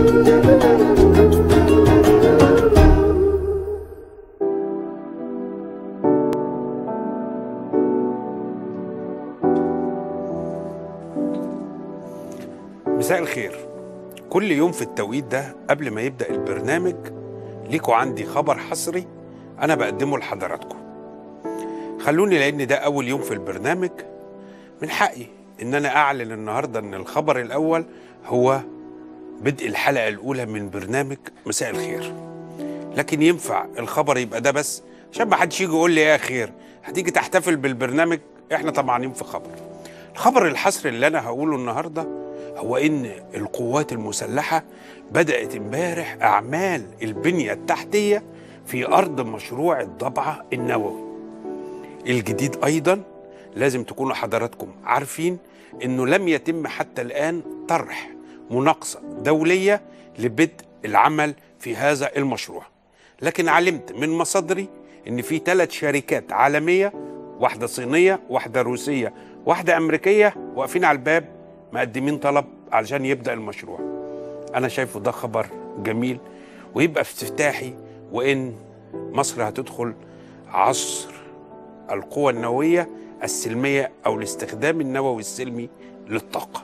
مساء الخير كل يوم في التوقيت ده قبل ما يبدأ البرنامج ليكوا عندي خبر حصري أنا بقدمه لحضراتكم خلوني لأن ده أول يوم في البرنامج من حقي إن أنا أعلن النهاردة إن الخبر الأول هو بدء الحلقة الأولى من برنامج مساء الخير لكن ينفع الخبر يبقى ده بس عشان ما حدش يجي يقول لي يا خير هتيجي تحتفل بالبرنامج احنا طمعانين في خبر الخبر الحصري اللي انا هقوله النهارده هو ان القوات المسلحه بدات امبارح اعمال البنيه التحتيه في ارض مشروع الضبعه النووي الجديد ايضا لازم تكونوا حضراتكم عارفين انه لم يتم حتى الان طرح مناقصه دوليه لبدء العمل في هذا المشروع لكن علمت من مصادري ان في ثلاث شركات عالميه واحده صينيه واحده روسيه واحده امريكيه واقفين على الباب مقدمين طلب علشان يبدا المشروع انا شايفه ده خبر جميل ويبقى افتتاحي وان مصر هتدخل عصر القوى النوويه السلميه او الاستخدام النووي السلمي للطاقه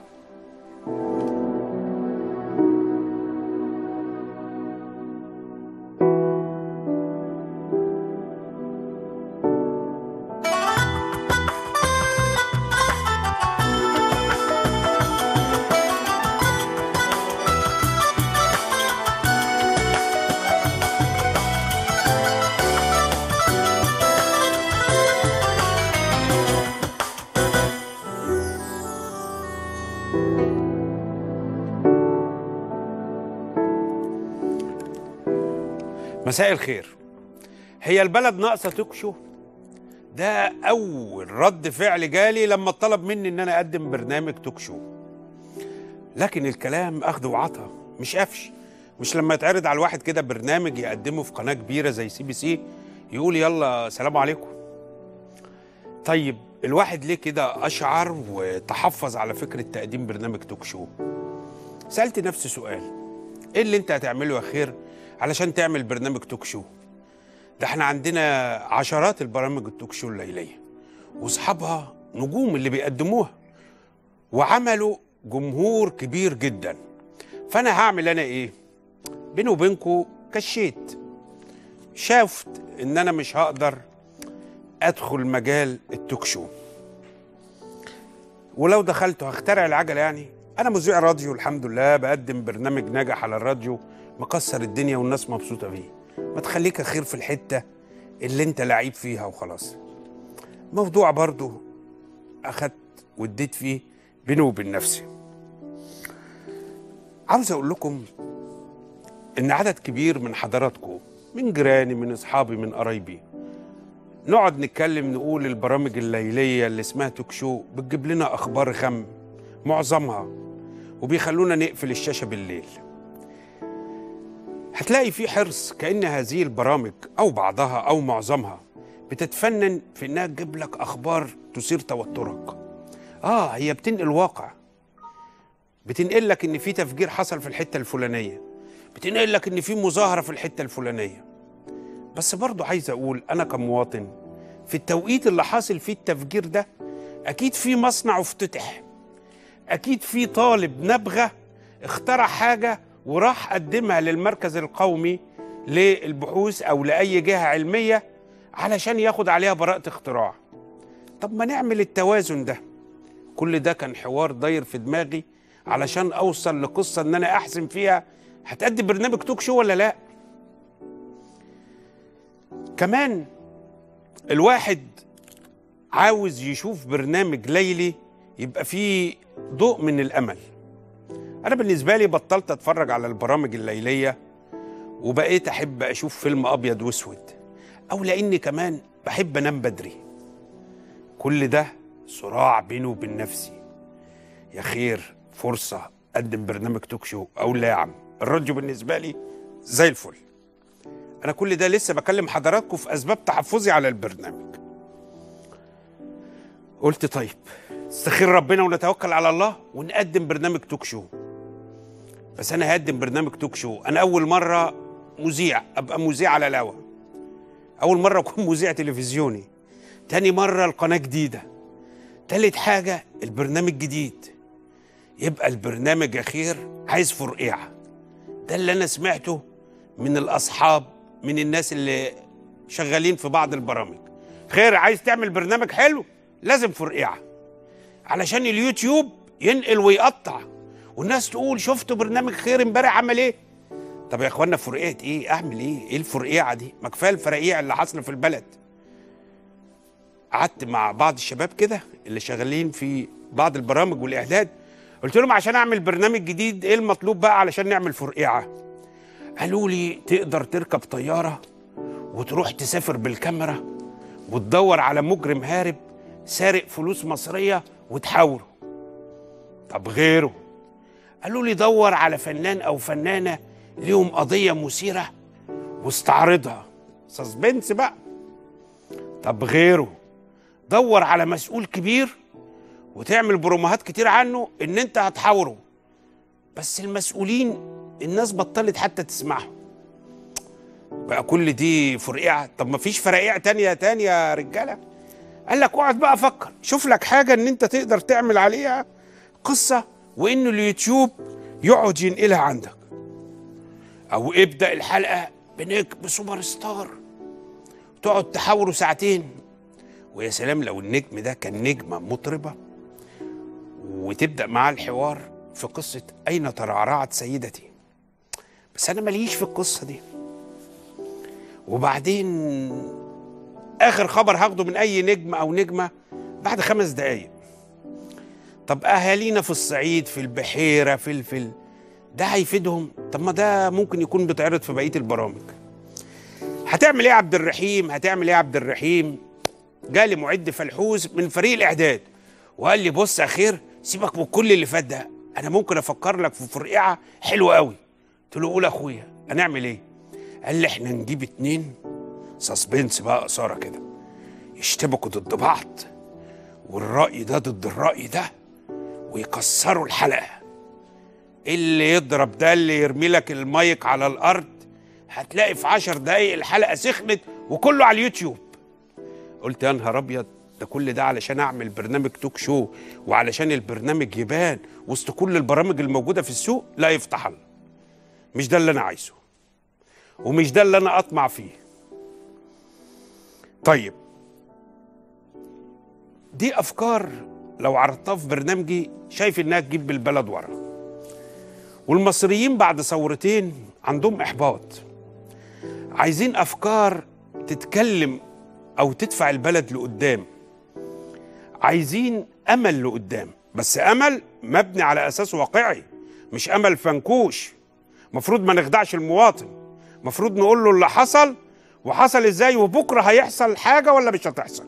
مساء الخير هي البلد ناقصه تكشو ده اول رد فعل جالي لما طلب مني ان انا اقدم برنامج توكشو لكن الكلام اخذ وعطا مش قفش مش لما يتعرض على الواحد كده برنامج يقدمه في قناه كبيره زي سي بي سي يقول يلا سلام عليكم طيب الواحد ليه كده اشعر وتحفظ على فكره تقديم برنامج توك شو سالت نفسي سؤال ايه اللي انت هتعمله يا خير علشان تعمل برنامج توك شو ده احنا عندنا عشرات البرامج التوك شو الليليه واصحابها نجوم اللي بيقدموها وعملوا جمهور كبير جدا فانا هعمل انا ايه بيني وبينكم كشيت شافت ان انا مش هقدر ادخل مجال التوك شو ولو دخلت هخترع العجله يعني انا مذيع راديو الحمد لله بقدم برنامج ناجح على الراديو مكسر الدنيا والناس مبسوطه بيه ما تخليك خير في الحته اللي انت لعيب فيها وخلاص موضوع برضو اخدت واديت فيه بيني وبين نفسي عاوز اقول لكم ان عدد كبير من حضراتكم من جيراني من اصحابي من قرايبي نقعد نتكلم نقول البرامج الليليه اللي اسمها توك شو بتجيب لنا اخبار خم معظمها وبيخلونا نقفل الشاشه بالليل هتلاقي في حرص كأن هذه البرامج أو بعضها أو معظمها بتتفنن في إنها تجيب لك أخبار تثير توترك آه هي بتنقل واقع بتنقل لك إن في تفجير حصل في الحتة الفلانية بتنقل لك إن في مظاهرة في الحتة الفلانية بس برضو عايز أقول أنا كمواطن في التوقيت اللي حاصل فيه التفجير ده أكيد في مصنع افتتح أكيد في طالب نبغة اخترع حاجة وراح قدمها للمركز القومي للبحوث او لاي جهه علميه علشان ياخد عليها براءه اختراع طب ما نعمل التوازن ده كل ده كان حوار داير في دماغي علشان اوصل لقصه ان انا احسم فيها هتقدم برنامج توك شو ولا لا كمان الواحد عاوز يشوف برنامج ليلي يبقى فيه ضوء من الامل انا بالنسبه لي بطلت اتفرج على البرامج الليليه وبقيت احب اشوف فيلم ابيض واسود او لاني كمان بحب انام بدري كل ده صراع بيني وبين نفسي يا خير فرصه اقدم برنامج توك شو او لا يا عم الراديو بالنسبه لي زي الفل انا كل ده لسه بكلم حضراتكم في اسباب تحفظي على البرنامج قلت طيب استخير ربنا ونتوكل على الله ونقدم برنامج توك شو بس انا هقدم برنامج توك شو انا اول مره مذيع ابقى مذيع على الهوا اول مره اكون مذيع تلفزيوني تاني مره القناه جديده تالت حاجه البرنامج جديد يبقى البرنامج يا خير عايز فرقيعه ده اللي انا سمعته من الاصحاب من الناس اللي شغالين في بعض البرامج خير عايز تعمل برنامج حلو لازم فرقيعه علشان اليوتيوب ينقل ويقطع والناس تقول شفتوا برنامج خير امبارح عمل ايه طب يا اخوانا فرقيعه ايه اعمل ايه ايه الفرقيعه دي ما كفايه الفرقيع اللي حاصله في البلد قعدت مع بعض الشباب كده اللي شغالين في بعض البرامج والاعداد قلت لهم عشان اعمل برنامج جديد ايه المطلوب بقى علشان نعمل فرقيعه قالوا لي تقدر تركب طياره وتروح تسافر بالكاميرا وتدور على مجرم هارب سارق فلوس مصريه وتحاوره طب غيره قالوا لي دور على فنان او فنانه ليهم قضيه مثيره واستعرضها سسبنس بقى طب غيره دور على مسؤول كبير وتعمل بروموهات كتير عنه ان انت هتحاوره بس المسؤولين الناس بطلت حتى تسمعهم بقى كل دي فرقيعه طب ما فيش فرقيع تانية تانية يا رجاله قال لك اقعد بقى فكر شوف لك حاجه ان انت تقدر تعمل عليها قصه وان اليوتيوب يقعد ينقلها عندك او ابدا الحلقه بنجم سوبر ستار تقعد تحاوره ساعتين ويا سلام لو النجم ده كان نجمه مطربه وتبدا معاه الحوار في قصه اين ترعرعت سيدتي بس انا ماليش في القصه دي وبعدين اخر خبر هاخده من اي نجم او نجمه بعد خمس دقايق طب اهالينا في الصعيد في البحيره في الفل ده هيفيدهم طب ما ده ممكن يكون بيتعرض في بقيه البرامج هتعمل ايه يا عبد الرحيم هتعمل ايه يا عبد الرحيم جالي معد فلحوز من فريق الاعداد وقال لي بص يا خير سيبك من كل اللي فات ده انا ممكن افكر لك في فرقعه حلوه قوي قلت له قول يا اخويا هنعمل ايه قال لي احنا نجيب اتنين سسبنس بقى قصاره كده يشتبكوا ضد بعض والرأي ده ضد الرأي ده ويكسروا الحلقة اللي يضرب ده اللي يرمي لك المايك على الأرض هتلاقي في عشر دقايق الحلقة سخنت وكله على اليوتيوب قلت يا نهار أبيض ده كل ده علشان أعمل برنامج توك شو وعلشان البرنامج يبان وسط كل البرامج الموجودة في السوق لا يفتح الله مش ده اللي أنا عايزه ومش ده اللي أنا أطمع فيه طيب دي افكار لو عرضتها في برنامجي شايف انها تجيب بالبلد ورا والمصريين بعد ثورتين عندهم احباط عايزين افكار تتكلم او تدفع البلد لقدام عايزين امل لقدام بس امل مبني على اساس واقعي مش امل فنكوش مفروض ما نخدعش المواطن مفروض نقول له اللي حصل وحصل ازاي وبكره هيحصل حاجه ولا مش هتحصل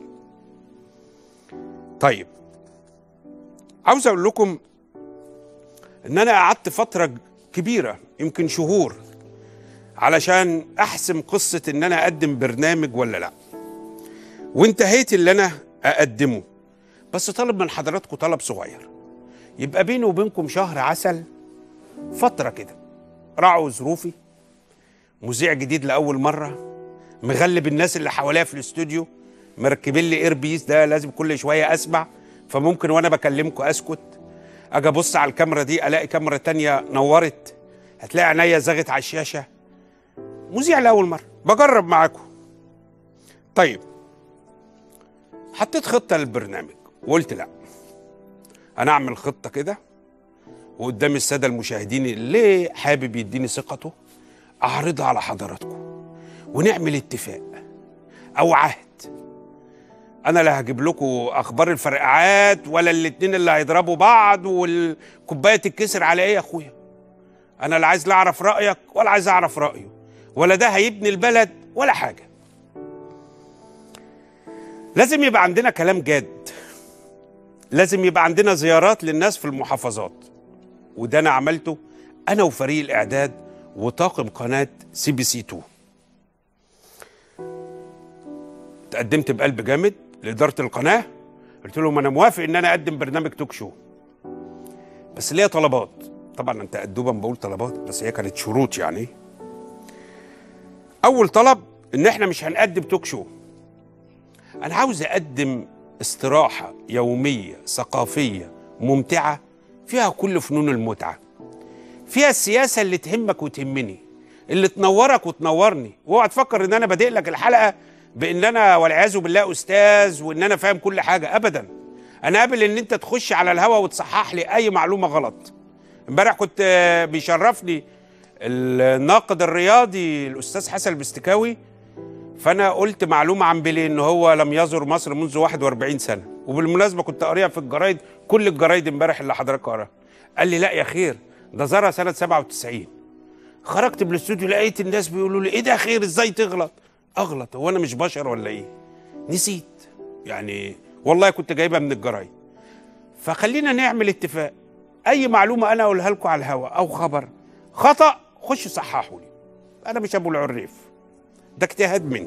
طيب عاوز اقول لكم ان انا قعدت فتره كبيره يمكن شهور علشان احسم قصه ان انا اقدم برنامج ولا لا وانتهيت اللي انا اقدمه بس طالب من حضراتكم طلب صغير يبقى بيني وبينكم شهر عسل فتره كده راعوا ظروفي مذيع جديد لاول مره مغلب الناس اللي حواليا في الاستوديو مركبين لي اير بيس ده لازم كل شويه اسمع فممكن وانا بكلمكم اسكت اجي ابص على الكاميرا دي الاقي كاميرا تانية نورت هتلاقي عينيا زغت على الشاشه مذيع لاول مره بجرب معاكم طيب حطيت خطه للبرنامج وقلت لا انا اعمل خطه كده وقدام الساده المشاهدين اللي حابب يديني ثقته اعرضها على حضراتكم ونعمل اتفاق او عهد انا لا هجيب لكم اخبار الفرقعات ولا الاتنين اللي هيضربوا بعض والكوبايه تتكسر على ايه يا اخويا انا لا عايز لا اعرف رايك ولا عايز اعرف رايه ولا ده هيبني البلد ولا حاجه لازم يبقى عندنا كلام جاد لازم يبقى عندنا زيارات للناس في المحافظات وده انا عملته انا وفريق الاعداد وطاقم قناه سي بي سي 2 تقدمت بقلب جامد لاداره القناه قلت لهم انا موافق ان انا اقدم برنامج توك شو بس ليا طلبات طبعا انت ادوبا بقول طلبات بس هي كانت شروط يعني اول طلب ان احنا مش هنقدم توك شو انا عاوز اقدم استراحه يوميه ثقافيه ممتعه فيها كل فنون المتعه فيها السياسه اللي تهمك وتهمني اللي تنورك وتنورني واوعى تفكر ان انا بادئ لك الحلقه بان انا والعياذ بالله استاذ وان انا فاهم كل حاجه ابدا انا قابل ان انت تخش على الهوا وتصحح لي اي معلومه غلط امبارح كنت آه، بيشرفني الناقد الرياضي الاستاذ حسن البستكاوي فانا قلت معلومه عن بيليه ان هو لم يزر مصر منذ 41 سنه وبالمناسبه كنت قاريها في الجرايد كل الجرايد امبارح اللي حضرتك قراها قال لي لا يا خير ده زارها سنه 97 خرجت من الاستوديو لقيت الناس بيقولوا لي ايه ده خير ازاي تغلط اغلط هو انا مش بشر ولا ايه نسيت يعني والله كنت جايبها من الجرايد فخلينا نعمل اتفاق اي معلومه انا اقولها لكم على الهوا او خبر خطا خش صححوا لي انا مش ابو العريف ده اجتهاد مني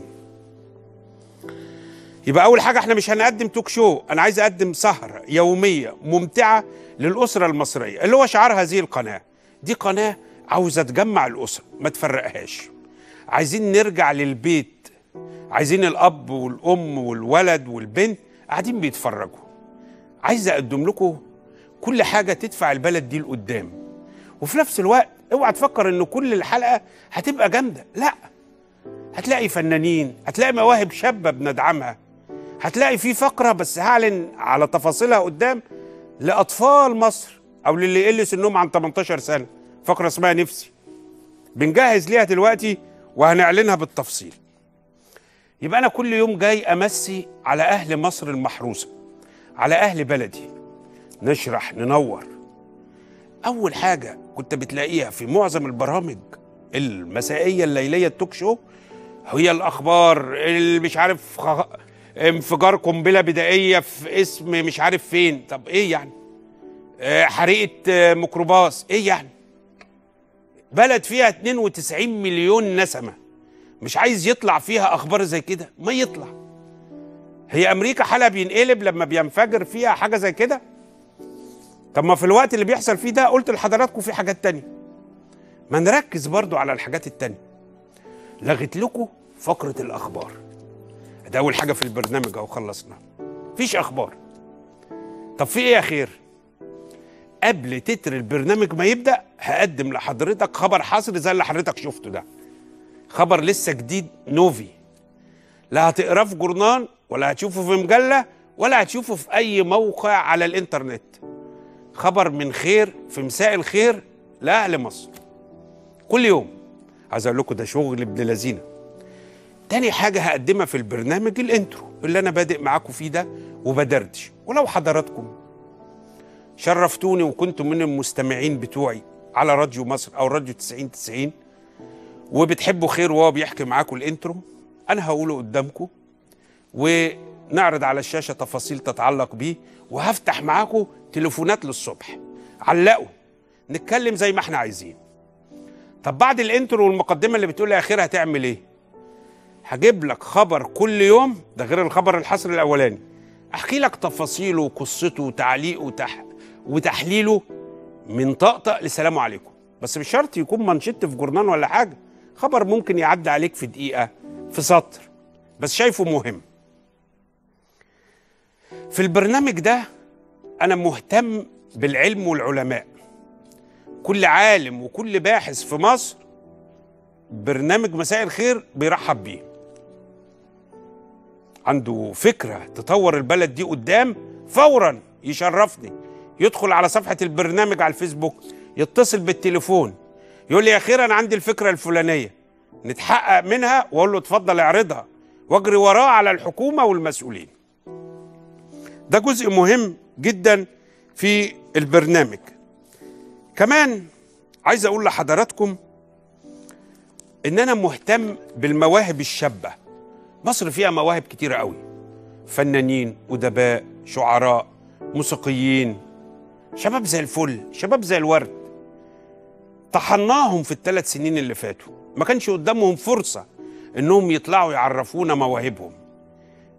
يبقى اول حاجه احنا مش هنقدم توك شو انا عايز اقدم سهره يوميه ممتعه للاسره المصريه اللي هو شعار هذه القناه دي قناه عاوزه تجمع الاسره ما تفرقهاش عايزين نرجع للبيت عايزين الاب والام والولد والبنت قاعدين بيتفرجوا عايز اقدم لكم كل حاجه تدفع البلد دي لقدام وفي نفس الوقت اوعى تفكر ان كل الحلقه هتبقى جامده لا هتلاقي فنانين هتلاقي مواهب شابه بندعمها هتلاقي في فقره بس هعلن على تفاصيلها قدام لاطفال مصر او للي يقل سنهم عن 18 سنه فقره اسمها نفسي بنجهز ليها دلوقتي وهنعلنها بالتفصيل يبقى انا كل يوم جاي امسي على اهل مصر المحروسه على اهل بلدي نشرح ننور اول حاجه كنت بتلاقيها في معظم البرامج المسائيه الليليه التوك شو هي الاخبار اللي مش عارف خ... انفجار قنبله بدائيه في اسم مش عارف فين طب ايه يعني آه، حريقه آه، ميكروباص ايه يعني بلد فيها 92 مليون نسمه مش عايز يطلع فيها اخبار زي كده ما يطلع هي امريكا حالها بينقلب لما بينفجر فيها حاجه زي كده طب ما في الوقت اللي بيحصل فيه ده قلت لحضراتكم في حاجات تانية ما نركز برضو على الحاجات التانية لغيت لكم فقرة الأخبار ده أول حاجة في البرنامج أهو خلصنا مفيش أخبار طب في إيه يا خير قبل تتر البرنامج ما يبدأ هقدم لحضرتك خبر حصري زي اللي حضرتك شفته ده خبر لسه جديد نوفي لا هتقراه في جورنال ولا هتشوفه في مجلة ولا هتشوفه في أي موقع على الإنترنت خبر من خير في مساء الخير لأهل مصر كل يوم عايز أقول لكم ده شغل ابن لذينه تاني حاجة هقدمها في البرنامج الانترو اللي أنا بادئ معاكم فيه ده وبدردش ولو حضراتكم شرفتوني وكنتم من المستمعين بتوعي على راديو مصر أو راديو 90 90 وبتحبوا خير وهو بيحكي معاكم الانترو أنا هقوله قدامكم ونعرض على الشاشة تفاصيل تتعلق بيه وهفتح معاكم تليفونات للصبح علقوا نتكلم زي ما احنا عايزين طب بعد الانترو والمقدمة اللي بتقول يا خير هتعمل ايه هجيب لك خبر كل يوم ده غير الخبر الحصري الاولاني احكي لك تفاصيله وقصته وتعليقه وتح... وتحليله من طقطق لسلام عليكم بس مش شرط يكون منشط في جورنال ولا حاجه خبر ممكن يعدي عليك في دقيقه في سطر بس شايفه مهم في البرنامج ده انا مهتم بالعلم والعلماء كل عالم وكل باحث في مصر برنامج مساء الخير بيرحب بيه عنده فكرة تطور البلد دي قدام فورا يشرفني يدخل على صفحة البرنامج على الفيسبوك يتصل بالتليفون يقول لي يا خير أنا عندي الفكرة الفلانية نتحقق منها وأقول له اتفضل اعرضها واجري وراه على الحكومة والمسؤولين ده جزء مهم جدا في البرنامج كمان عايز أقول لحضراتكم ان انا مهتم بالمواهب الشابه مصر فيها مواهب كتيره قوي فنانين ادباء شعراء موسيقيين شباب زي الفل شباب زي الورد طحناهم في الثلاث سنين اللي فاتوا ما كانش قدامهم فرصه انهم يطلعوا يعرفونا مواهبهم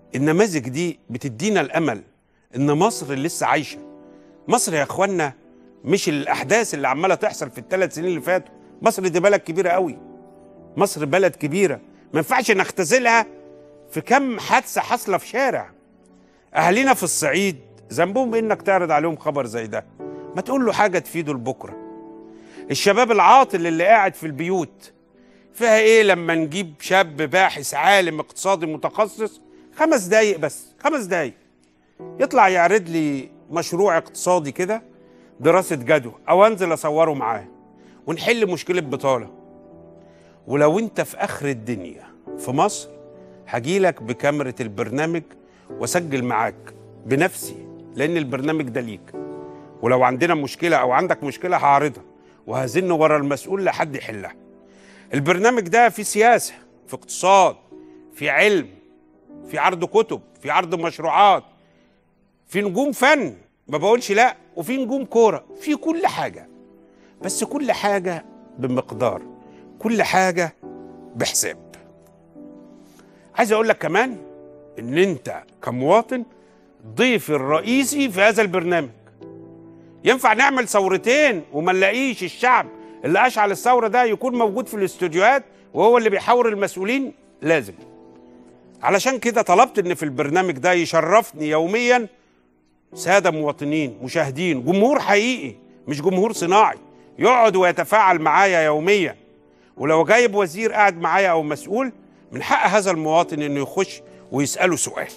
النماذج دي بتدينا الامل ان مصر لسه عايشه مصر يا اخوانا مش الاحداث اللي عماله تحصل في الثلاث سنين اللي فاتوا مصر دي بلد كبيره قوي مصر بلد كبيره ما ينفعش نختزلها في كم حادثه حاصله في شارع اهالينا في الصعيد ذنبهم انك تعرض عليهم خبر زي ده ما تقول له حاجه تفيده لبكره الشباب العاطل اللي قاعد في البيوت فيها ايه لما نجيب شاب باحث عالم اقتصادي متخصص خمس دقايق بس خمس دقايق يطلع يعرض لي مشروع اقتصادي كده دراسة جدوى أو أنزل أصوره معاه ونحل مشكلة بطالة ولو أنت في آخر الدنيا في مصر هجيلك بكاميرا البرنامج وأسجل معاك بنفسي لأن البرنامج ده ليك ولو عندنا مشكلة أو عندك مشكلة هعرضها وهزن ورا المسؤول لحد يحلها البرنامج ده في سياسة في اقتصاد في علم في عرض كتب في عرض مشروعات في نجوم فن ما بقولش لا وفي نجوم كوره في كل حاجه بس كل حاجه بمقدار كل حاجه بحساب عايز اقول لك كمان ان انت كمواطن ضيف الرئيسي في هذا البرنامج ينفع نعمل ثورتين وما نلاقيش الشعب اللي اشعل الثوره ده يكون موجود في الاستوديوهات وهو اللي بيحاور المسؤولين لازم علشان كده طلبت ان في البرنامج ده يشرفني يوميا ساده مواطنين مشاهدين جمهور حقيقي مش جمهور صناعي يقعد ويتفاعل معايا يوميا ولو جايب وزير قاعد معايا او مسؤول من حق هذا المواطن انه يخش ويساله سؤال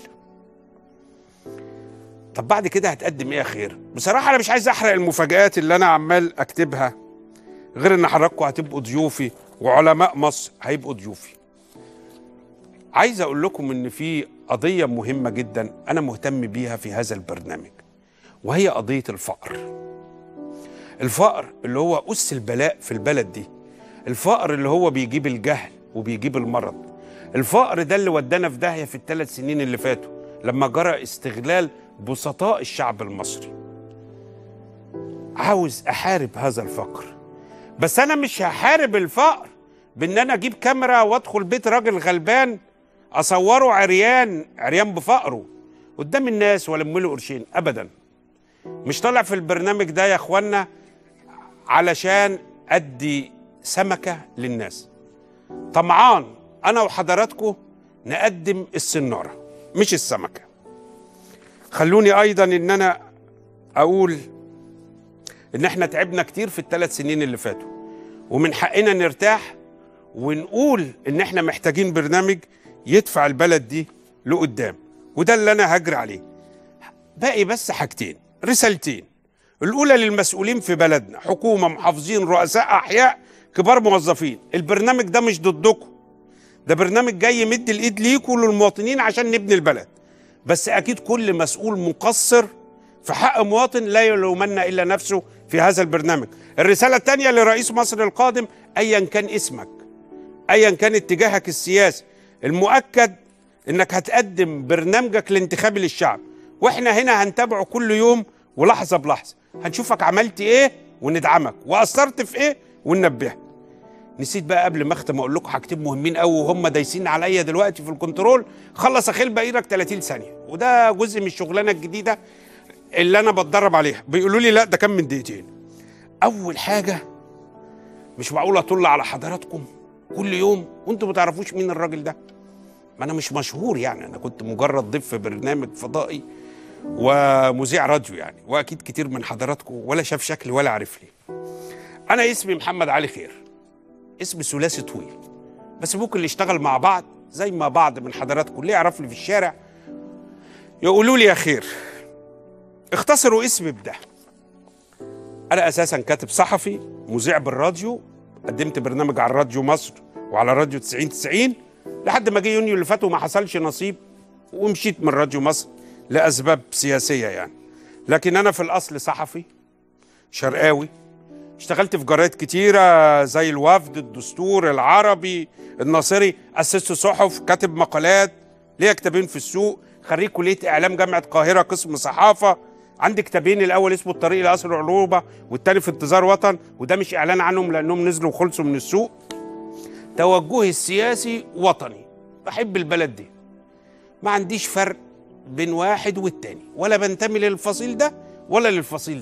طب بعد كده هتقدم ايه يا خير بصراحه انا مش عايز احرق المفاجآت اللي انا عمال اكتبها غير ان حضراتكم هتبقوا ضيوفي وعلماء مصر هيبقوا ضيوفي عايز اقول لكم ان في قضيه مهمه جدا انا مهتم بيها في هذا البرنامج وهي قضيه الفقر الفقر اللي هو اس البلاء في البلد دي الفقر اللي هو بيجيب الجهل وبيجيب المرض الفقر ده اللي ودانا في داهيه في الثلاث سنين اللي فاتوا لما جرى استغلال بسطاء الشعب المصري عاوز احارب هذا الفقر بس انا مش هحارب الفقر بان انا اجيب كاميرا وادخل بيت راجل غلبان اصوره عريان عريان بفقره قدام الناس والم له قرشين ابدا مش طالع في البرنامج ده يا اخوانا علشان ادي سمكه للناس طمعان انا وحضراتكم نقدم السناره مش السمكه خلوني ايضا ان انا اقول ان احنا تعبنا كتير في الثلاث سنين اللي فاتوا ومن حقنا نرتاح ونقول ان احنا محتاجين برنامج يدفع البلد دي لقدام وده اللي انا هجري عليه باقي بس حاجتين رسالتين الاولى للمسؤولين في بلدنا حكومه محافظين رؤساء احياء كبار موظفين البرنامج ده مش ضدكم ده برنامج جاي يمد الايد ليكوا للمواطنين عشان نبني البلد بس اكيد كل مسؤول مقصر في حق مواطن لا يلومن الا نفسه في هذا البرنامج الرساله الثانيه لرئيس مصر القادم ايا كان اسمك ايا كان اتجاهك السياسي المؤكد انك هتقدم برنامجك الانتخابي للشعب واحنا هنا هنتابعه كل يوم ولحظه بلحظه هنشوفك عملت ايه وندعمك واثرت في ايه وننبهك نسيت بقى قبل ما اختم اقول لكم حاجتين مهمين قوي وهم دايسين عليا دلوقتي في الكنترول خلص اخيل بايدك 30 ثانيه وده جزء من الشغلانه الجديده اللي انا بتدرب عليها بيقولوا لي لا ده كان من دقيقتين اول حاجه مش معقول اطل على حضراتكم كل يوم وانتوا ما تعرفوش مين الراجل ده ما انا مش مشهور يعني انا كنت مجرد ضيف في برنامج فضائي ومذيع راديو يعني واكيد كتير من حضراتكم ولا شاف شكلي ولا عارف لي انا اسمي محمد علي خير اسم ثلاثي طويل بس ممكن اللي يشتغل مع بعض زي ما بعض من حضراتكم اللي يعرف لي في الشارع يقولوا لي يا خير اختصروا اسمي بده انا اساسا كاتب صحفي مذيع بالراديو قدمت برنامج على الراديو مصر وعلى راديو 90 90 لحد ما جه يونيو اللي فات وما حصلش نصيب ومشيت من راديو مصر لاسباب سياسيه يعني لكن انا في الاصل صحفي شرقاوي اشتغلت في جرايد كتيرة زي الوفد الدستور العربي الناصري أسست صحف كاتب مقالات ليا كتابين في السوق خريج كلية إعلام جامعة القاهرة قسم صحافة عندي كتابين الأول اسمه الطريق لقصر العروبة والتاني في انتظار وطن وده مش إعلان عنهم لأنهم نزلوا وخلصوا من السوق توجهي السياسي وطني بحب البلد دي ما عنديش فرق بين واحد والتاني ولا بنتمي للفصيل ده ولا للفصيل ده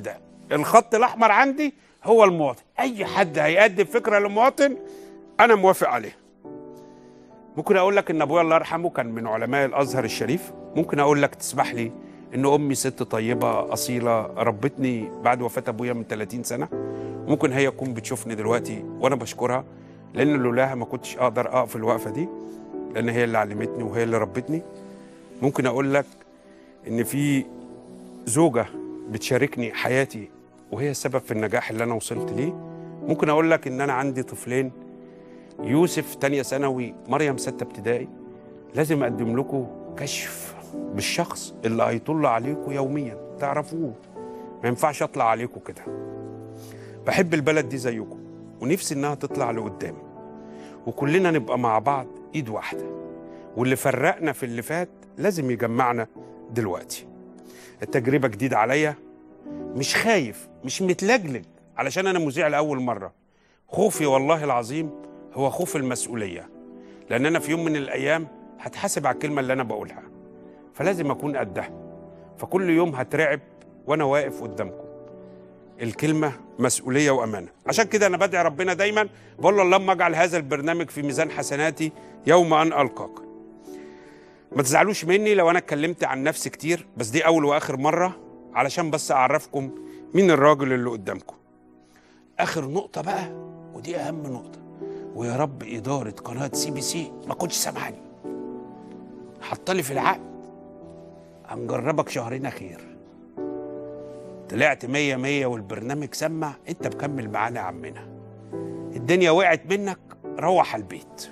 الخط الاحمر عندي هو المواطن اي حد هيقدم فكره للمواطن انا موافق عليها ممكن اقول لك ان ابويا الله يرحمه كان من علماء الازهر الشريف ممكن اقول لك تسمح لي ان امي ست طيبه اصيله ربتني بعد وفاه ابويا من 30 سنه ممكن هي تكون بتشوفني دلوقتي وانا بشكرها لان لولاها ما كنتش اقدر اقف الوقفه دي لان هي اللي علمتني وهي اللي ربتني ممكن اقول لك ان في زوجه بتشاركني حياتي وهي السبب في النجاح اللي انا وصلت ليه ممكن اقول لك ان انا عندي طفلين يوسف تانية ثانوي مريم ستة ابتدائي لازم اقدم لكم كشف بالشخص اللي هيطل عليكم يوميا تعرفوه ما ينفعش اطلع عليكم كده بحب البلد دي زيكم ونفسي انها تطلع لقدام وكلنا نبقى مع بعض ايد واحده واللي فرقنا في اللي فات لازم يجمعنا دلوقتي التجربه جديده عليا مش خايف مش متلجلج علشان انا مذيع لاول مره خوفي والله العظيم هو خوف المسؤوليه لان انا في يوم من الايام هتحاسب على الكلمه اللي انا بقولها فلازم اكون قدها فكل يوم هترعب وانا واقف قدامكم الكلمه مسؤوليه وامانه عشان كده انا بدعي ربنا دايما بقول له اللهم اجعل هذا البرنامج في ميزان حسناتي يوم ان القاك ما تزعلوش مني لو انا اتكلمت عن نفسي كتير بس دي اول واخر مره علشان بس اعرفكم مين الراجل اللي قدامكم اخر نقطه بقى ودي اهم نقطه ويا رب اداره قناه سي بي سي ما كنتش سامحاني حطلي في العقد هنجربك شهرين خير طلعت مية مية والبرنامج سمع انت مكمل معانا يا عمنا الدنيا وقعت منك روح البيت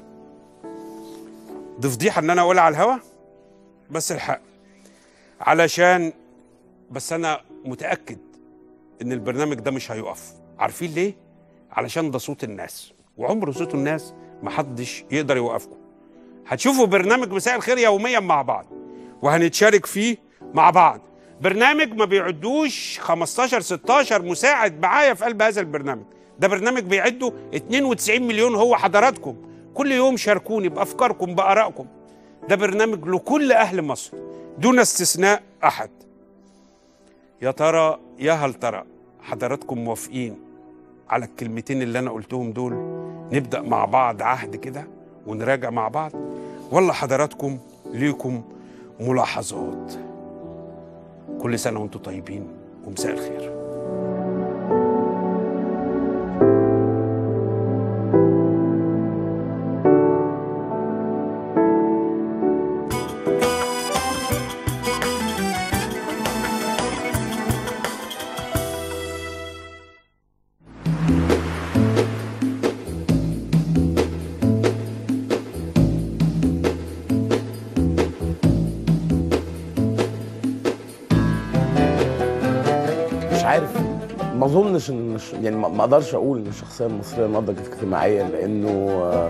دي فضيحه ان انا اقولها على الهوا بس الحق علشان بس انا متاكد ان البرنامج ده مش هيقف عارفين ليه علشان ده صوت الناس وعمر صوت الناس محدش يقدر يوقفكم هتشوفوا برنامج مساء الخير يوميا مع بعض وهنتشارك فيه مع بعض برنامج ما بيعدوش 15 16 مساعد معايا في قلب هذا البرنامج ده برنامج بيعده 92 مليون هو حضراتكم كل يوم شاركوني بافكاركم بارائكم ده برنامج لكل اهل مصر دون استثناء احد يا ترى يا هل ترى حضراتكم موافقين على الكلمتين اللي انا قلتهم دول نبدا مع بعض عهد كده ونراجع مع بعض ولا حضراتكم ليكم ملاحظات كل سنه وانتم طيبين ومساء الخير مش عارف ما اظنش ان الش- يعني ما ما اقدرش اقول ان الشخصيه المصريه نضجت اجتماعيا لانه آه،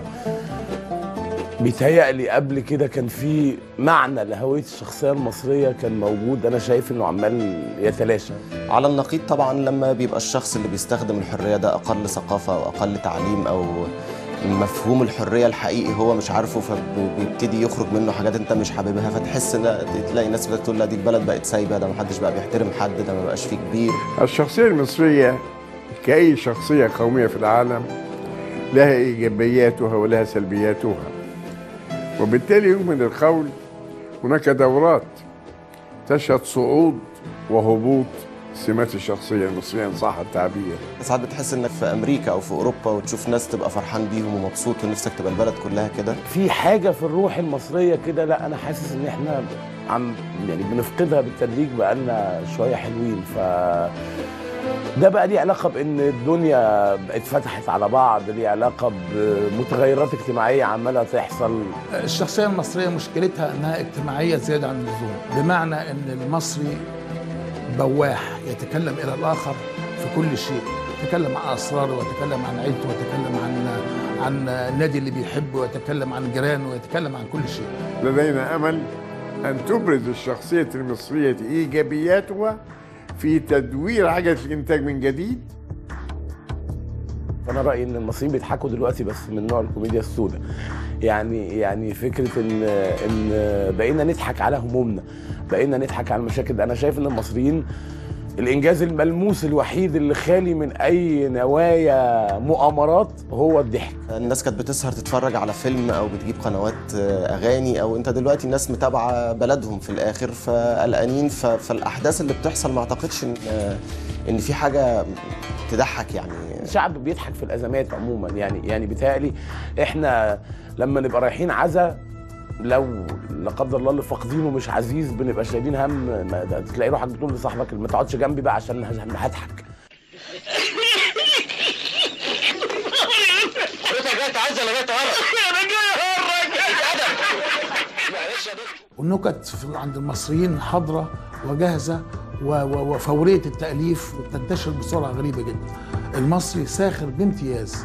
بيتهيألي قبل كده كان في معنى لهويه الشخصيه المصريه كان موجود انا شايف انه عمال يتلاشى على النقيض طبعا لما بيبقى الشخص اللي بيستخدم الحرية ده أقل ثقافة أو أقل تعليم أو مفهوم الحرية الحقيقي هو مش عارفه فبيبتدي يخرج منه حاجات انت مش حاببها فتحس لا تلاقي ناس بدأت تقول لا دي البلد بقت سايبة ده محدش بقى بيحترم حد ده ما بقاش فيه كبير الشخصية المصرية كأي شخصية قومية في العالم لها إيجابياتها ولها سلبياتها وبالتالي يمكن القول هناك دورات تشهد صعود وهبوط سمات الشخصية المصرية إن صح التعبير ساعات بتحس انك في امريكا او في اوروبا وتشوف ناس تبقى فرحان بيهم ومبسوط ونفسك تبقى البلد كلها كده في حاجه في الروح المصريه كده لا انا حاسس ان احنا عم يعني بنفقدها بالتدريج بقالنا شويه حلوين ف ده بقى ليه علاقه بان الدنيا بقت فتحت على بعض ليه علاقه بمتغيرات اجتماعيه عماله تحصل الشخصية المصرية مشكلتها أنها اجتماعية زيادة عن اللزوم بمعنى أن المصري بواح يتكلم إلى الآخر في كل شيء يتكلم عن أسراره ويتكلم عن عيلته ويتكلم عن عن النادي اللي بيحبه ويتكلم عن جيرانه ويتكلم عن كل شيء لدينا أمل أن تبرز الشخصية المصرية إيجابياتها في تدوير عجلة الإنتاج من جديد فانا رايي ان المصريين بيضحكوا دلوقتي بس من نوع الكوميديا السوداء يعني يعني فكره ان ان بقينا نضحك على همومنا بقينا نضحك على المشاكل انا شايف ان المصريين الانجاز الملموس الوحيد اللي خالي من اي نوايا مؤامرات هو الضحك الناس كانت بتسهر تتفرج على فيلم او بتجيب قنوات آه، اغاني او انت دلوقتي الناس متابعه بلدهم في الاخر فقلقانين ف- فالاحداث اللي بتحصل ما اعتقدش ان آه، ان في حاجه تضحك يعني الشعب بيضحك في الازمات عموما يعني يعني بيتهيألي احنا لما نبقى رايحين عزا لو لا قدر الله اللي فاقدينه مش عزيز بنبقى شايلين هم ما ده تلاقي روحك بتقول لصاحبك ما تقعدش جنبي بقى عشان عشان هضحك والنكت في- عند المصريين حاضره وجاهزه و- و- وفوريه التاليف وبتنتشر بسرعه غريبه جدا المصري ساخر بامتياز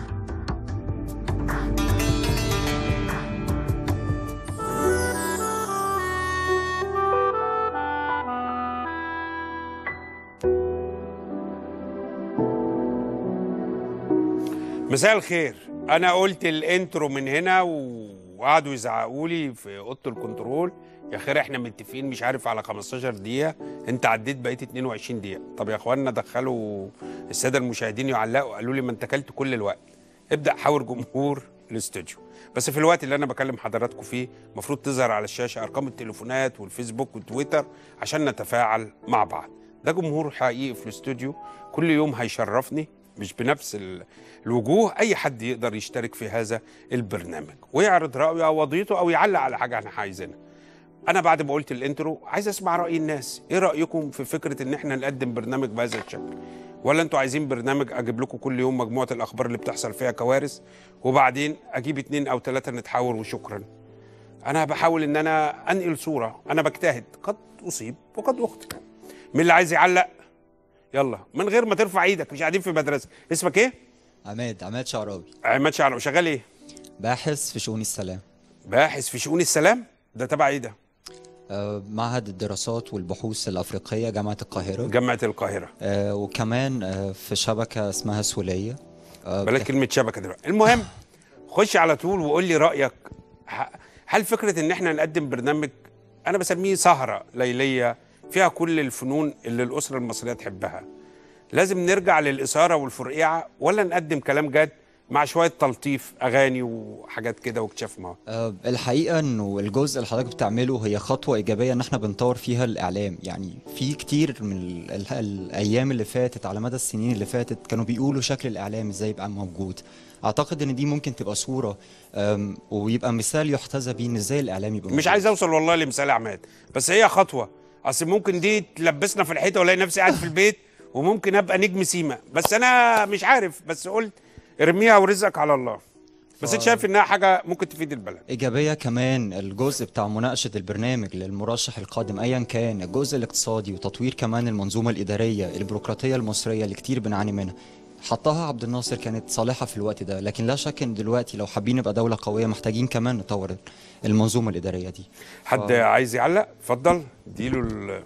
مساء الخير انا قلت الانترو من هنا وقعدوا يزعقوا لي في اوضه الكنترول يا خير احنا متفقين مش عارف على 15 دقيقه انت عديت بقيت 22 دقيقه طب يا اخوانا دخلوا الساده المشاهدين يعلقوا قالوا لي ما انت كلت كل الوقت ابدا حاور جمهور الاستوديو بس في الوقت اللي انا بكلم حضراتكم فيه المفروض تظهر على الشاشه ارقام التليفونات والفيسبوك والتويتر عشان نتفاعل مع بعض ده جمهور حقيقي في الاستوديو كل يوم هيشرفني مش بنفس ال- الوجوه اي حد يقدر يشترك في هذا البرنامج ويعرض رايه او وضعيته او يعلق على حاجه احنا عايزينها انا بعد ما قلت الانترو عايز اسمع راي الناس ايه رايكم في فكره ان احنا نقدم برنامج بهذا الشكل ولا انتوا عايزين برنامج اجيب لكم كل يوم مجموعه الاخبار اللي بتحصل فيها كوارث وبعدين اجيب اتنين او ثلاثه نتحاور وشكرا انا بحاول ان انا انقل صوره انا بجتهد قد اصيب وقد اخطئ مين اللي عايز يعلق يلا من غير ما ترفع ايدك مش قاعدين في مدرسه اسمك ايه عماد عماد شعراوي عماد شعراوي شغال ايه باحث في شؤون السلام باحث في شؤون السلام ده تبع ايه ده آه، معهد الدراسات والبحوث الأفريقية جامعة القاهرة جامعه القاهره آه، وكمان آه، في شبكة اسمها سولية آه، بلاش كلمه شبكه دلوقتي المهم خش على طول وقول لي رايك ه- هل فكره ان احنا نقدم برنامج انا بسميه سهره ليليه فيها كل الفنون اللي الاسره المصريه تحبها لازم نرجع للاثاره والفرقيعه ولا نقدم كلام جاد مع شويه تلطيف اغاني وحاجات كده واكتشاف مواهب آه، الحقيقة انه الجزء اللي حضرتك بتعمله هي خطوة ايجابية ان احنا بنطور فيها الاعلام يعني في كتير من ال ال الايام اللي فاتت على مدى السنين اللي فاتت كانوا بيقولوا شكل الاعلام ازاي يبقى موجود اعتقد ان دي ممكن تبقى صورة آم، ويبقى مثال يحتذى بيه ان ازاي الاعلام يبقى مش موجود. عايز اوصل والله لمثال عماد بس هي خطوه اصل ممكن دي تلبسنا في الحيطه والاقي نفسي قاعد في البيت وممكن ابقى نجم سيما بس انا مش عارف بس قلت ارميها ورزقك على الله بس انت شايف انها حاجه ممكن تفيد البلد إيجابية كمان الجزء بتاع مناقشة البرنامج للمرشح القادم أيا كان الجزء الاقتصادي وتطوير كمان المنظومة الإدارية البيروقراطية المصرية اللي كتير بنعاني منها حطها عبد الناصر كانت صالحة في الوقت ده لكن لا شك إن دلوقتي لو حابين نبقى دولة قوية محتاجين كمان نطور المنظومة الإدارية دي حد عايز يعلق اتفضل اديله ال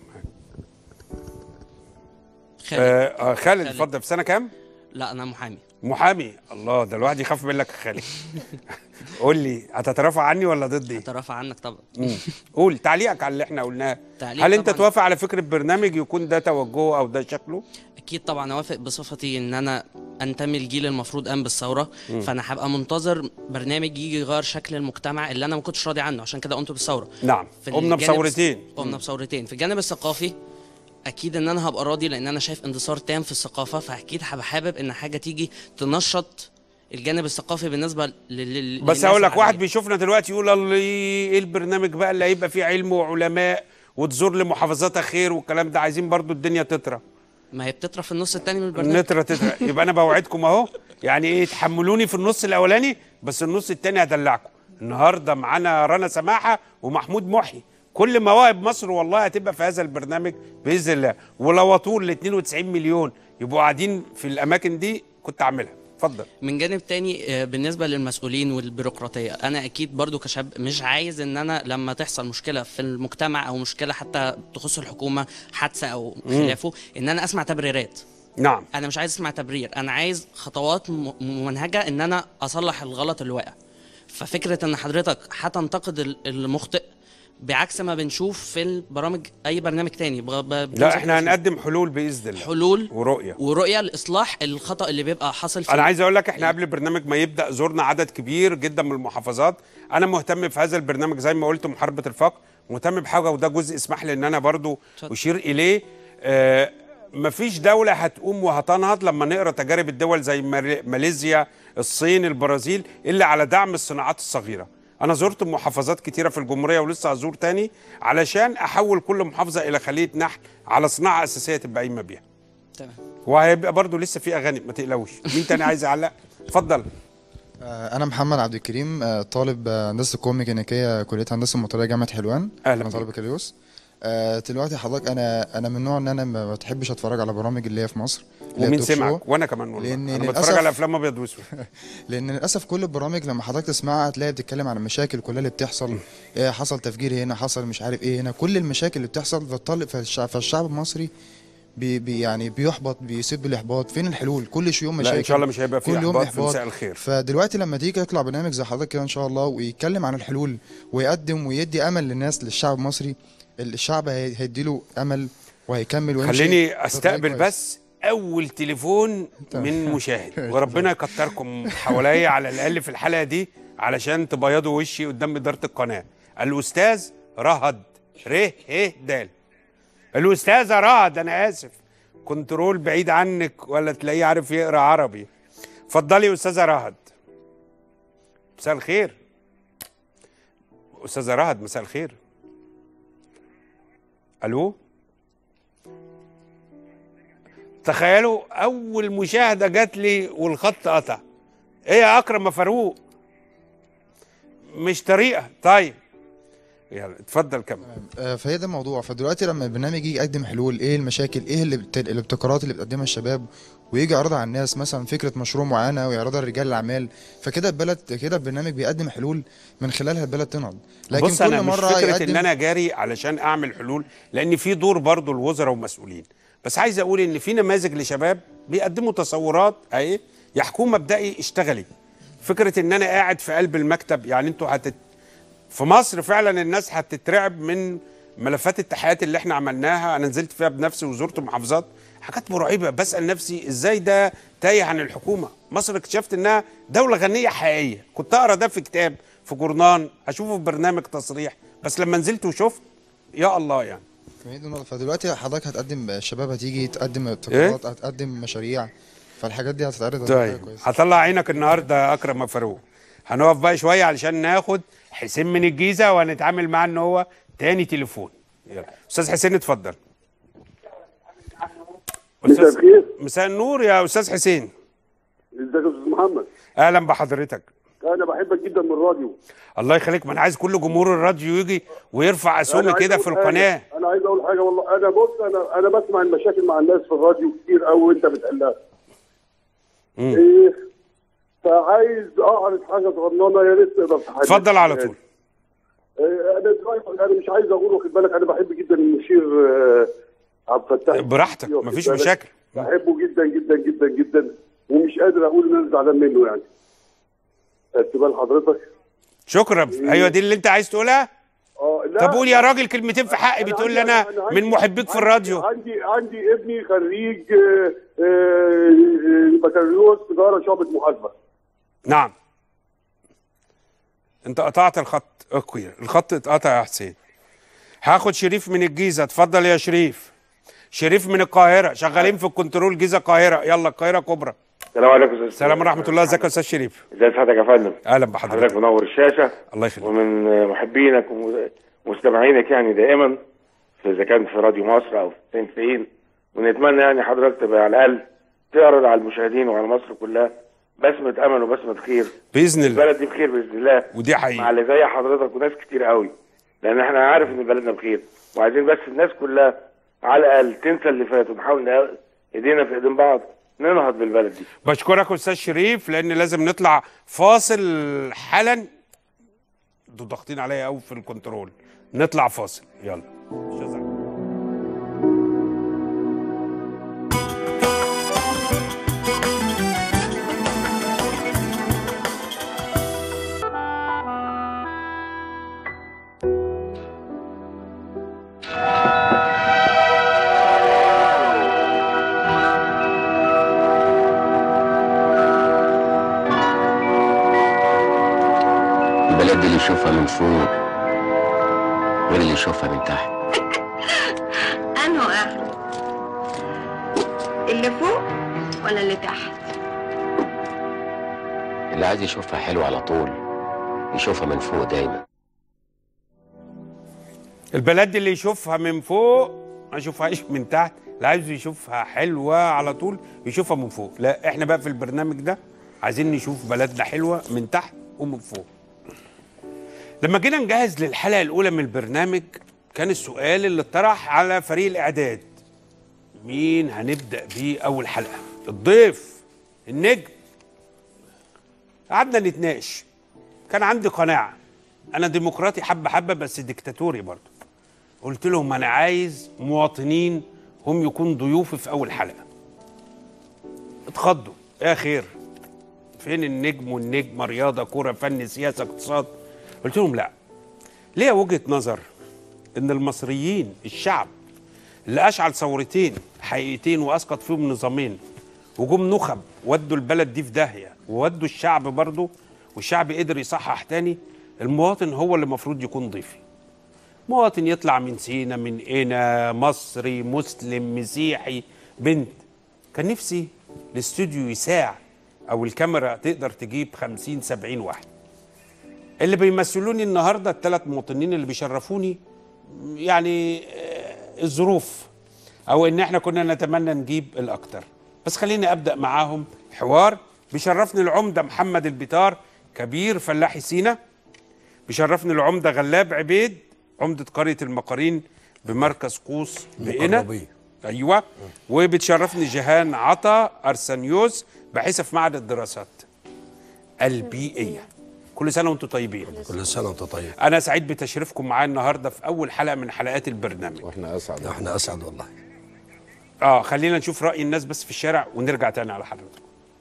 خالد آه آه، خالد خالد. اتفضل في سنه كام لا انا محامي محامي الله ده الواحد يخاف منك يا خالد قول لي هتترافع عني ولا ضدي اترافع عنك طبعا مم. قول تعليقك على اللي احنا قلناه تعليق هل انت طبعاً. توافق على فكره برنامج يكون ده توجهه او ده شكله اكيد طبعا اوافق بصفتي ان انا انتمي لجيل المفروض قام بالثوره فانا هبقى منتظر برنامج يجي يغير شكل المجتمع اللي انا ما كنتش راضي عنه عشان كده قمت بالثوره نعم في قمنا الجانب- بثورتين قمنا بثورتين في الجانب الثقافي اكيد ان انا هبقى راضي لان انا شايف اندثار تام في الثقافه فاكيد هبقى حابب ان حاجه تيجي تنشط الجانب الثقافي بالنسبه لل بس للناس هقول لك واحد العادية. بيشوفنا دلوقتي يقول الله ايه البرنامج بقى اللي هيبقى فيه علم وعلماء وتزور لمحافظات خير والكلام ده عايزين برضو الدنيا تطرى ما هي بتطرى في النص التاني من البرنامج نطرى تطرى يبقى انا بوعدكم اهو يعني ايه تحملوني في النص الاولاني بس النص التاني هدلعكم النهارده معانا رنا سماحه ومحمود محي كل مواهب مصر والله هتبقى في هذا البرنامج باذن الله ولو اطول ل 92 مليون يبقوا قاعدين في الاماكن دي كنت اعملها اتفضل من جانب تاني آه، بالنسبة للمسؤولين والبيروقراطية أنا أكيد برضو كشاب مش عايز إن أنا لما تحصل مشكلة في المجتمع أو مشكلة حتى تخص الحكومة حادثة أو خلافه إن أنا أسمع تبريرات نعم أنا مش عايز أسمع تبرير أنا عايز خطوات م- ممنهجة إن أنا أصلح الغلط اللي واقع ففكرة إن حضرتك هتنتقد ال- المخطئ بعكس ما بنشوف في البرامج اي برنامج تاني بغ- ب- لا بنمسك احنا الاسم. هنقدم حلول باذن الله حلول ورؤيه ورؤيه لاصلاح الخطا اللي بيبقى حاصل في انا عايز اقول لك احنا قبل البرنامج ما يبدا زرنا عدد كبير جدا من المحافظات انا مهتم في هذا البرنامج زي ما قلت محاربه الفقر مهتم بحاجه وده جزء اسمح لي ان انا برضو اتفضل. اشير اليه آه مفيش دولة هتقوم وهتنهض لما نقرا تجارب الدول زي مال- ماليزيا، الصين، البرازيل الا على دعم الصناعات الصغيرة. أنا زرت محافظات كتيرة في الجمهورية ولسه هزور تاني علشان أحول كل محافظة إلى خلية نحل على صناعة أساسية تبقى قايمة بيها. تمام وهيبقى برضو لسه في اغاني ما تقلقوش مين تاني عايز يعلق اتفضل آه، أنا محمد عبد الكريم آه، طالب آه، هندسة القوى الميكانيكية كلية هندسة المطرية جامعة حلوان أهلا أنا طالب بيك. بكالوريوس آه، دلوقتي حضرتك أنا أنا من النوع إن أنا ما بتحبش أتفرج على برامج اللي هي في مصر اللي هي ومين التوك شو. سمعك وانا كمان والله لأن انا بتفرج للأسف- على افلام ابيض واسود لان للاسف كل البرامج لما حضرتك تسمعها هتلاقي بتتكلم عن المشاكل كلها اللي بتحصل إيه حصل تفجير هنا حصل مش عارف ايه هنا كل المشاكل اللي بتحصل فالطالب فالشعب, فالشعب المصري بي بي يعني بيحبط بيسيب الاحباط فين الحلول كل شويه مشاكل لا ان شاء الله مش هيبقى في كل يوم احباط في إحباط. مساء الخير فدلوقتي لما تيجي يطلع برنامج زي حضرتك كده ان شاء الله ويتكلم عن الحلول ويقدم ويدي امل للناس للشعب المصري الشعب هي- هيديله امل وهيكمل ويمشي خليني بطريق استقبل كويس. بس اول تليفون من مشاهد وربنا يكتركم حواليا على الاقل في الحلقه دي علشان تبيضوا وشي قدام اداره القناه الاستاذ رهد ر ه د الاستاذه رهد انا اسف كنترول بعيد عنك ولا تلاقيه عارف يقرا عربي اتفضلي يا استاذه رهد مساء الخير استاذه رهد مساء الخير الو تخيلوا اول مشاهده جات لي والخط قطع ايه يا اكرم يا فاروق مش طريقه طيب يلا اتفضل كمل آه، فهي ده الموضوع فدلوقتي لما البرنامج يجي يقدم حلول ايه المشاكل ايه اللي بت... الابتكارات اللي بتقدمها الشباب ويجي يعرضها على الناس مثلا فكره مشروع معينه ويعرضها لرجال الاعمال فكده البلد كده البرنامج بيقدم حلول من خلالها البلد تنهض لكن بص كل انا مش مره فكره يقدم ان انا جاري علشان اعمل حلول لان في دور برضو الوزراء ومسؤولين بس عايز اقول ان في نماذج لشباب بيقدموا تصورات اهي يا حكومه ابدأي اشتغلي فكره ان انا قاعد في قلب المكتب يعني انتوا هتت في مصر فعلا الناس هتترعب من ملفات التحيات اللي احنا عملناها انا نزلت فيها بنفسي وزرت محافظات حاجات مرعبه بسال نفسي ازاي ده تايه عن الحكومه مصر اكتشفت انها دوله غنيه حقيقيه كنت اقرا ده في كتاب في جورنان اشوفه في برنامج تصريح بس لما نزلت وشفت يا الله يعني فهي دي النقطة. فدلوقتي حضرتك هتقدم الشباب هتيجي تقدم ابتكارات هتقدم مشاريع فالحاجات دي هتتعرض بطريقة طيب كويسة. هطلع عينك النهارده يا اكرم يا فاروق هنقف بقى شويه علشان ناخد حسين من الجيزه وهنتعامل معاه ان هو تاني تليفون يلا استاذ حسين اتفضل مساء أستاذ- الخير مساء النور يا استاذ حسين ازيك يا استاذ محمد اهلا بحضرتك انا بحبك جدا من الراديو الله يخليك ما انا عايز كل جمهور الراديو يجي ويرفع أنا اسهمي عايز كده أقول في حاجة. القناه انا عايز اقول حاجه والله انا بص انا انا بسمع المشاكل مع الناس في الراديو كتير قوي وانت بتقلها مم. ايه فعايز اعرض حاجه صغننه يا ريت تقدر تحدد اتفضل على طول إيه، انا دلوقتي- انا مش عايز اقول واخد بالك انا بحب جدا المشير آه، عبد الفتاح براحتك واخد مفيش بالك؟ مشاكل بحبه جدا جدا جدا جدا ومش قادر اقول ان انا زعلان منه يعني خدت بال حضرتك شكرا ايوه دي اللي انت عايز تقولها اه لا طب قول يا راجل كلمتين في حقي بتقول لي انا عندي- من محبيك في الراديو عندي عندي ابني خريج آه، آه، بكالوريوس تجاره شعبة محاسبه نعم انت قطعت الخط اوكي الخط اتقطع يا حسين هاخد شريف من الجيزه اتفضل يا شريف شريف من القاهره شغالين في الكنترول جيزه القاهره يلا القاهره كبرى السلام عليكم استاذ السلام ورحمه الله ازيك يا استاذ شريف ازي حضرتك يا فندم اهلا بحضرتك حضرتك منور الشاشه الله يخليك ومن محبينك ومستمعينك يعني دائما في اذا كان في راديو مصر او في 92 ونتمنى يعني حضرتك تبقى على الاقل تعرض على المشاهدين وعلى مصر كلها بسمة امل وبسمة خير باذن الله البلد دي بخير باذن الله ودي مع حقيقه اللي زي حضرتك وناس كتير قوي لان احنا عارف ان بلدنا بخير وعايزين بس الناس كلها على الاقل تنسى اللي فات ونحاول نقل ايدينا في ايدين بعض ننهض بالبلد دي بشكرك يا استاذ شريف لان لازم نطلع فاصل حالا انتوا ضاغطين عليا قوي في الكنترول نطلع فاصل يلا شكراً. البلد اللي يشوفها من فوق غير اللي يشوفها من تحت أنه أحلى اللي فوق ولا اللي تحت اللي عايز يشوفها حلوة على طول يشوفها من فوق دايما البلد اللي يشوفها من فوق ما يشوفهاش من تحت اللي عايز يشوفها حلوة على طول يشوفها من فوق لا احنا بقى في البرنامج ده عايزين نشوف بلدنا حلوة من تحت ومن فوق لما جينا نجهز للحلقة الأولى من البرنامج كان السؤال اللي اتطرح على فريق الإعداد مين هنبدأ بيه أول حلقة الضيف النجم قعدنا نتناقش كان عندي قناعة أنا ديمقراطي حبة حبة بس ديكتاتوري برضه قلت لهم أنا عايز مواطنين هم يكون ضيوفي في أول حلقة اتخضوا يا خير فين النجم والنجمة رياضة كورة فن سياسة اقتصاد قلت لهم لا ليا وجهة نظر إن المصريين الشعب اللي أشعل ثورتين حقيقتين وأسقط فيهم نظامين وجم نخب ودوا البلد دي في داهية وودوا الشعب برضه والشعب قدر يصحح تاني المواطن هو اللي المفروض يكون ضيفي مواطن يطلع من سينا من قنا مصري مسلم مسيحي بنت كان نفسي الاستوديو يساع او الكاميرا تقدر تجيب 50 70 واحد اللي بيمثلوني النهارده الثلاث مواطنين اللي بيشرفوني يعني آه، الظروف او ان احنا كنا نتمنى نجيب الاكتر بس خليني ابدا معاهم حوار بيشرفني العمده محمد البيطار كبير فلاحي سينا بيشرفني العمده غلاب عبيد عمده قريه المقارين بمركز قوس بقنا المقربية. ايوه وبتشرفني جيهان عطا ارسنيوس باحثه في معهد الدراسات البيئيه كل سنه وانتم طيبين كل سنه وانت طيب انا سعيد بتشريفكم معايا النهارده في اول حلقه من حلقات البرنامج واحنا اسعد احنا اسعد والله اه خلينا نشوف راي الناس بس في الشارع ونرجع تاني على حضرتك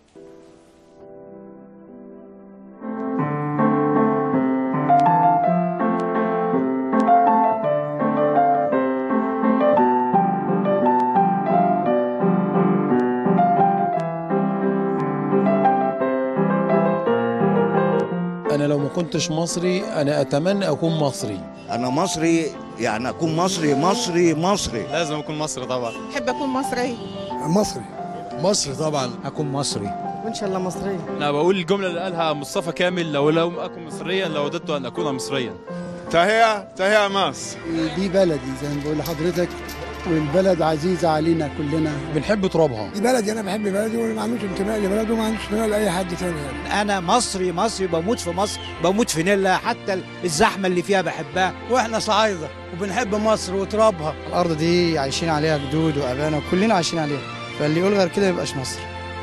انا لو ما كنتش مصري انا اتمنى اكون مصري انا مصري يعني اكون مصري مصري مصري لازم اكون مصري طبعا احب اكون مصري مصري مصري طبعا اكون مصري وان شاء الله مصري انا بقول الجمله اللي قالها مصطفى كامل لو لم اكن مصريا لوددت ان اكون مصريا تحية تحية مصر دي بلدي زي ما بقول لحضرتك والبلد عزيزة علينا كلنا بنحب ترابها دي بلدي أنا بحب بلدي وما عندوش انتماء لبلده وما عندوش انتماء لأي حد تاني يعني. انا مصري مصري بموت في مصر بموت في نيلها حتى الزحمه اللي فيها بحبها واحنا صعايدة وبنحب مصر وترابها الأرض دي عايشين عليها جدود وأبانا وكلنا عايشين عليها فاللي يقول غير كده يبقاش مصر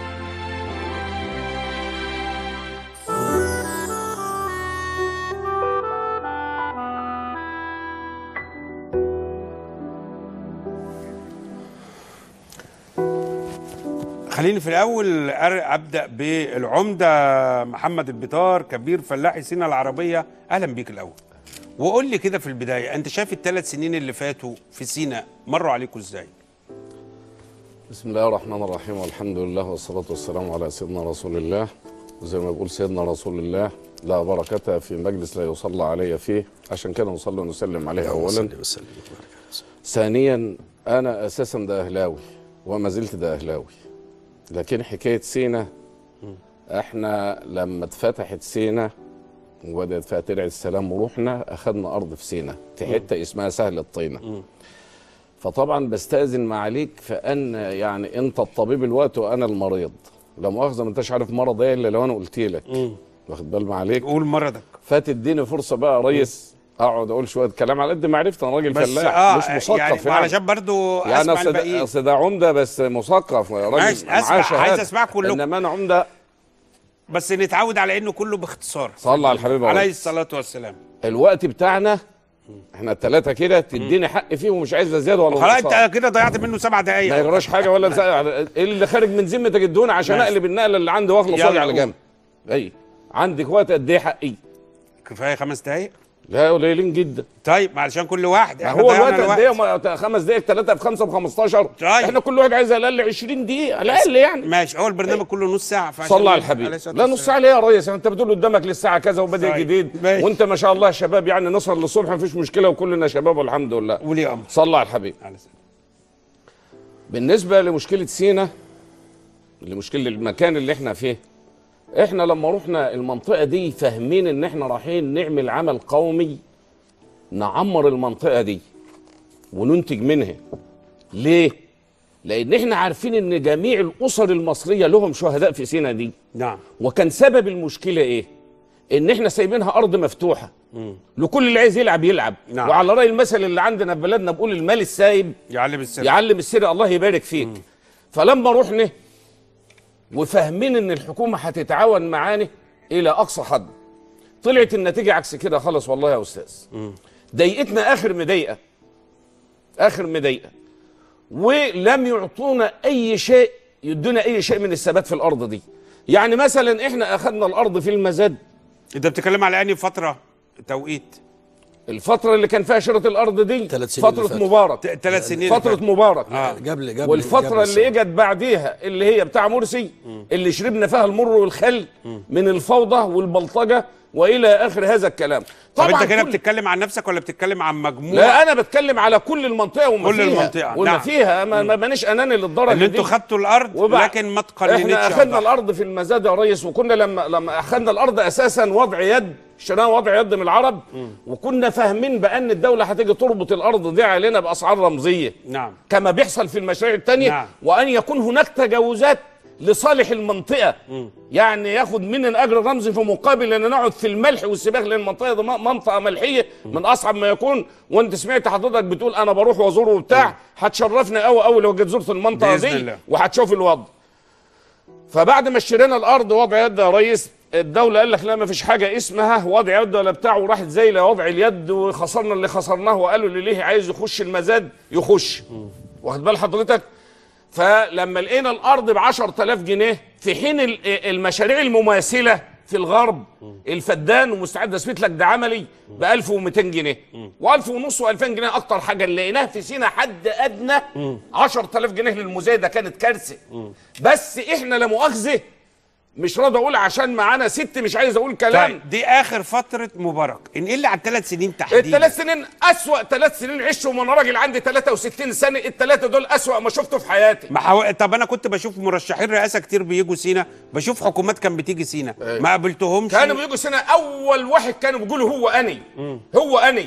خليني في الاول أر- ابدا بالعمده محمد البيطار كبير فلاحي سينا العربيه اهلا بيك الاول وقول لي كده في البدايه انت شايف الثلاث سنين اللي فاتوا في سينا مروا عليكم ازاي بسم الله الرحمن الرحيم والحمد لله والصلاة والسلام على سيدنا رسول الله وزي ما بيقول سيدنا رسول الله لا بركة في مجلس لا يصلى علي فيه عشان كده نصلي ونسلم عليه أولا ثانيا أنا أساسا ده أهلاوي وما زلت ده أهلاوي لكن حكاية سينا احنا لما اتفتحت سينا وبدأت فيها ترعة السلام ورحنا أخذنا أرض في سينا في حتة اسمها سهل الطينة فطبعا بستأذن معاليك فأن يعني أنت الطبيب الوقت وأنا المريض لا مؤاخذة ما أنتش عارف مرض إيه إلا لو أنا قلت لك واخد بال معاليك قول مرضك فتديني فرصة بقى يا ريس أقعد أقول شوية كلام على قد معرفتي أنا راجل بس فلاح اه مش مثقف يعني يعني علشان برضو يعني اسمع أصل ده- الباقيين أصل ده عمدة بس مثقف راجل ماشي، معاه أسمع، شهادة. عايز أسمعك كلكم. إنما أنا عمدة بس نتعود على انه كله باختصار صلى على الحبيب عليه عليه الصلاه والسلام الوقت بتاعنا احنا الثلاثة كده تديني حق فيه ومش عايز لا زيادة ولا خلاص نقصان. انت كده ضيعت منه سبع ما دقايق يجراش حاجه ولا زي ايه اللي خارج من ذمتك ادوني عشان ماشي. اقلب النقله اللي عندي واخلص يلا واجي على قول. جنب اي عندك وقت قد ايه حقي كفايه خمس دقايق لا قليلين جدا طيب علشان كل واحد ما احنا هو ضيعنا الوقت الوقت. قد ايه ما- خمس دقائق ثلاثه في خمسه ب 15 طيب. احنا كل واحد عايز على الاقل 20 دقيقه على الاقل يعني ماشي هو البرنامج كله نص ساعه فعشان صلى على عليه الحبيب الصلاة لا نص والسلام. ساعه ليه يا ريس انت بتقول قدامك للساعه كذا وبادئ طيب. جديد ماشي. وانت ما شاء الله شباب يعني نسهر للصبح مفيش مشكله وكلنا شباب والحمد لله ولي امر صلى على الحبيب بالنسبه لمشكله سينا لمشكله المكان اللي احنا فيه احنا لما رحنا المنطقه دي فاهمين ان احنا رايحين نعمل عمل قومي نعمر المنطقه دي وننتج منها ليه لان احنا عارفين ان جميع الاسر المصريه لهم شهداء في سينا دي نعم وكان سبب المشكله ايه ان احنا سايبينها ارض مفتوحه لكل اللي عايز يلعب يلعب نعم. وعلى راي المثل اللي عندنا في بلدنا بقول المال السايب يعلم السر يعلم السر الله يبارك فيك فلما رحنا وفاهمين ان الحكومه هتتعاون معانا الى اقصى حد طلعت النتيجه عكس كده خالص والله يا استاذ ضايقتنا اخر مضايقه اخر مضايقه ولم يعطونا اي شيء يدونا اي شيء من الثبات في الارض دي يعني مثلا احنا اخذنا الارض في المزاد انت بتتكلم على انهي فتره توقيت الفترة اللي كان فيها شراء الأرض دي ثلاث سنين اللي فترة فاتوا. مبارك ثلاث سنين فترة اللي مبارك آه. قبل قبل والفترة قبل اللي اجت بعديها اللي هي بتاع مرسي اللي شربنا فيها المر والخل من الفوضى والبلطجة وإلى آخر هذا الكلام طب انت كده كل- بتتكلم عن نفسك ولا بتتكلم عن مجموعه لا أنا بتكلم على كل المنطقة وما كل فيها المنطقة، وما نعم. فيها ما ما- مانيش أناني للدرجة اللي دي انتوا خدتوا الارض وبع- لكن ما تقننتش احنا اخذنا أوضاع. الارض في المزاد يا ريس وكنا لما لما اخذنا الارض اساسا وضع يد اشترينا وضع يد من العرب وكنا فاهمين بان الدوله هتيجي تربط الارض دي علينا باسعار رمزيه نعم كما بيحصل في المشاريع التانية نعم. وان يكون هناك تجاوزات لصالح المنطقه يعني ياخد مننا اجر رمزي في مقابل ان نقعد في الملح والسباخ لان المنطقه دي م- منطقه ملحيه من اصعب ما يكون وانت سمعت حضرتك بتقول انا بروح وازور وبتاع هتشرفنا قوي قوي لو جيت زرت المنطقه بإذن دي الله. وهتشوف الوضع فبعد ما اشترينا الارض وضع يد يا ريس الدوله قال لك لا ما فيش حاجه اسمها وضع يد ولا بتاع وراحت زي وضع اليد وخسرنا اللي خسرناه وقالوا اللي ليه عايز يخش المزاد يخش واخد بال حضرتك فلما لقينا الارض ب 10000 جنيه في حين ال- المشاريع المماثله في الغرب الفدان ومستعد اثبت لك ده عملي ب 1200 جنيه و1000 ونص و2000 جنيه اكتر حاجه اللي لقيناها في سينا حد ادنى 10000 جنيه للمزايده كانت كارثه بس احنا لا مؤاخذه مش راضي اقول عشان معانا ست مش عايز اقول كلام طيب دي اخر فتره مبارك انقل على الثلاث سنين تحديدا الثلاث سنين اسوأ ثلاث سنين عشتهم وانا راجل عندي 63 سنه الثلاثه دول اسوأ ما شفته في حياتي ما حو... طب انا كنت بشوف مرشحين رئاسه كتير بيجوا سينا بشوف حكومات كان بتيجي سينا ما قابلتهمش كانوا بيجوا سنه اول واحد كانوا بيقولوا هو اني هو اني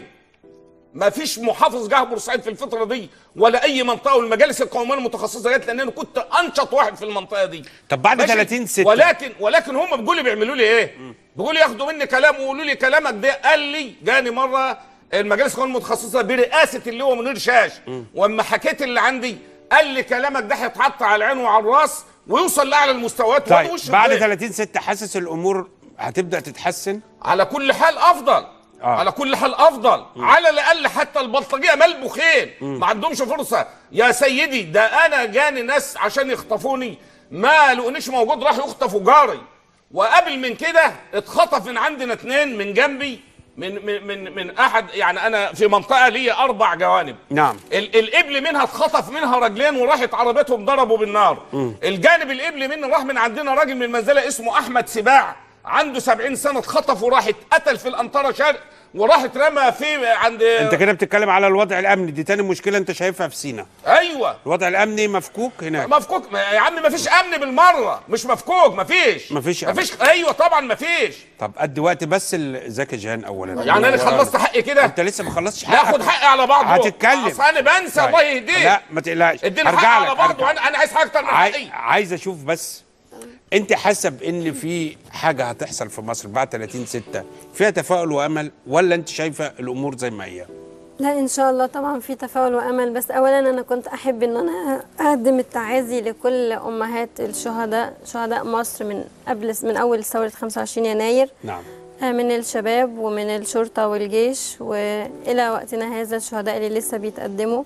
ما فيش محافظ جه بورسعيد في الفتره دي ولا اي منطقه والمجالس القوميه المتخصصه جت لان انا كنت انشط واحد في المنطقه دي طب بعد ماشي؟ 30 ستة. ولكن ولكن هم بيقولوا بيعملوا لي ايه بيقولوا لي ياخدوا مني كلام ويقولوا لي كلامك ده قال لي جاني مره المجالس القوميه المتخصصه برئاسه اللي هو منير شاش واما حكيت اللي عندي قال لي كلامك ده هيتحط على العين وعلى الراس ويوصل لاعلى المستويات وأنا طيب وش بعد الضيق. 30 6 حاسس الامور هتبدا تتحسن على كل حال افضل آه. على كل حال افضل على الاقل حتى البلطجيه ملبوخين ما عندهمش فرصه يا سيدي ده انا جاني ناس عشان يخطفوني ما لقونيش موجود راحوا يخطفوا جاري وقبل من كده اتخطف من عندنا اتنين من جنبي من من من, من احد يعني انا في منطقه ليا اربع جوانب نعم ال- القبل منها اتخطف منها رجلين وراحت عربيتهم ضربوا بالنار الجانب القبل منه راح من عندنا راجل من المنزله اسمه احمد سباع عنده 70 سنه اتخطف وراح اتقتل في الانطره شرق وراح اترمى في عند انت كده بتتكلم على الوضع الامني دي تاني مشكله انت شايفها في سينا ايوه الوضع الامني مفكوك هناك مفكوك ما- يا عم مفيش امن بالمره مش مفكوك مفيش مفيش أمن. مفيش ايوه طبعا مفيش طب قد وقت بس ال- زكي جهان اولا يعني انا خلصت حقي كده انت لسه ما خلصتش حقك ناخد حقي على بعضه هتتكلم اصل انا بنسى طيب. الله يهديك لا ما تقلقش اديني هرجع حقي لك، على بعضه هرجع. وانا انا عايز حاجه اكتر من عاي... حقي عايز اشوف بس انت حاسه بان في حاجه هتحصل في مصر بعد 30 6 فيها تفاؤل وامل ولا انت شايفه الامور زي ما هي لا ان شاء الله طبعا في تفاؤل وامل بس اولا انا كنت احب ان انا اقدم التعازي لكل امهات الشهداء شهداء مصر من قبل من اول ثوره 25 يناير نعم آه، من الشباب ومن الشرطه والجيش والى وقتنا هذا الشهداء اللي لسه بيتقدموا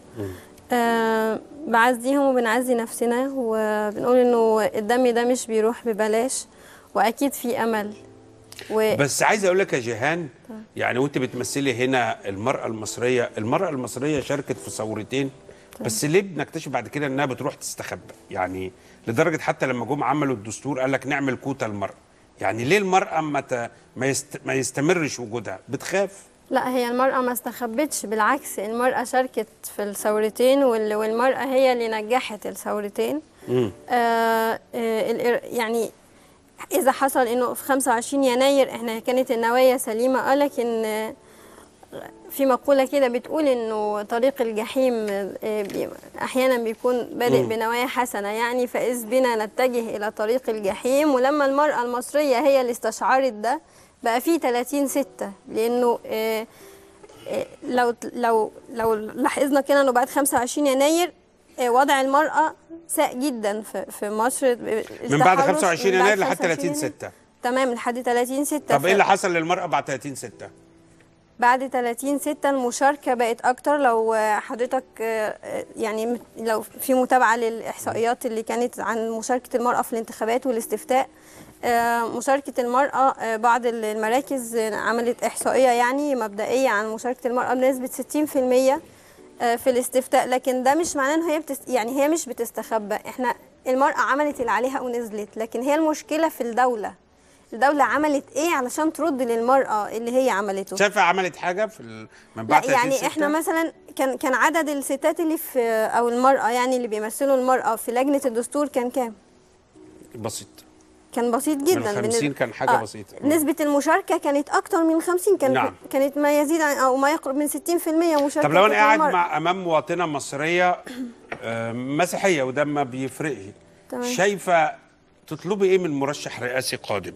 آه بعزيهم وبنعزي نفسنا وبنقول انه الدم ده مش بيروح ببلاش واكيد في امل و... بس عايز اقول لك يا جيهان يعني وانت بتمثلي هنا المراه المصريه المراه المصريه شاركت في ثورتين بس ليه بنكتشف بعد كده انها بتروح تستخبى يعني لدرجه حتى لما جم عملوا الدستور قال لك نعمل كوتا المراه يعني ليه المراه ما ت... ما, يست... ما يستمرش وجودها بتخاف لا هي المرأة ما استخبتش بالعكس المرأة شاركت في الثورتين وال- والمرأة هي اللي نجحت الثورتين مم. آه آه الإر- يعني إذا حصل إنه في 25 يناير إحنا كانت النوايا سليمة قالك إن آه، في مقولة كده بتقول إنه طريق الجحيم آه، بي- أحيانا بيكون بادئ مم. بنوايا حسنة يعني فإذ بنا نتجه إلى طريق الجحيم ولما المرأة المصرية هي اللي استشعرت ده بقى في 30 ستة لأنه آه، آه، لو لو لو لاحظنا كده إنه بعد 25 يناير آه، وضع المرأة ساء جدا في في مصر من بعد التحرش 25 من بعد يناير لحد 25 30 6 تمام لحد 30 6 طب ايه اللي حصل للمراه بعد 30 6 بعد 30 6 المشاركة بقت أكتر لو آه، حضرتك آه، آه، يعني مت- لو في متابعة للإحصائيات اللي كانت عن مشاركة المرأة في الانتخابات والاستفتاء آه، مشاركة المرأة آه، بعض ال- المراكز آه، عملت إحصائية يعني مبدئية عن مشاركة المرأة بنسبة 60% آه، في الاستفتاء لكن ده مش معناه ان هي بتست... يعني هي مش بتستخبى احنا المرأة عملت اللي عليها ونزلت لكن هي المشكلة في الدولة الدولة عملت ايه علشان ترد للمرأة اللي هي عملته شايفه عملت حاجه في ال... من لا بعد 30 يعني 6 احنا مثلا كان كان عدد الستات اللي في او المرأة يعني اللي بيمثلوا المرأة في لجنة الدستور كان كام؟ بسيط كان بسيط من جدا 50 بالنسبة- كان حاجة بسيطة. نسبة المشاركة كانت أكتر من 50 كان نعم. كانت ما يزيد عن أو ما يقرب من 60% مشاركة طب لو انا قاعد المرأة. مع امام مواطنه مصريه آه، مسيحيه وده ما بيفرقش تمام. شايفه تطلبي ايه من مرشح رئاسي قادم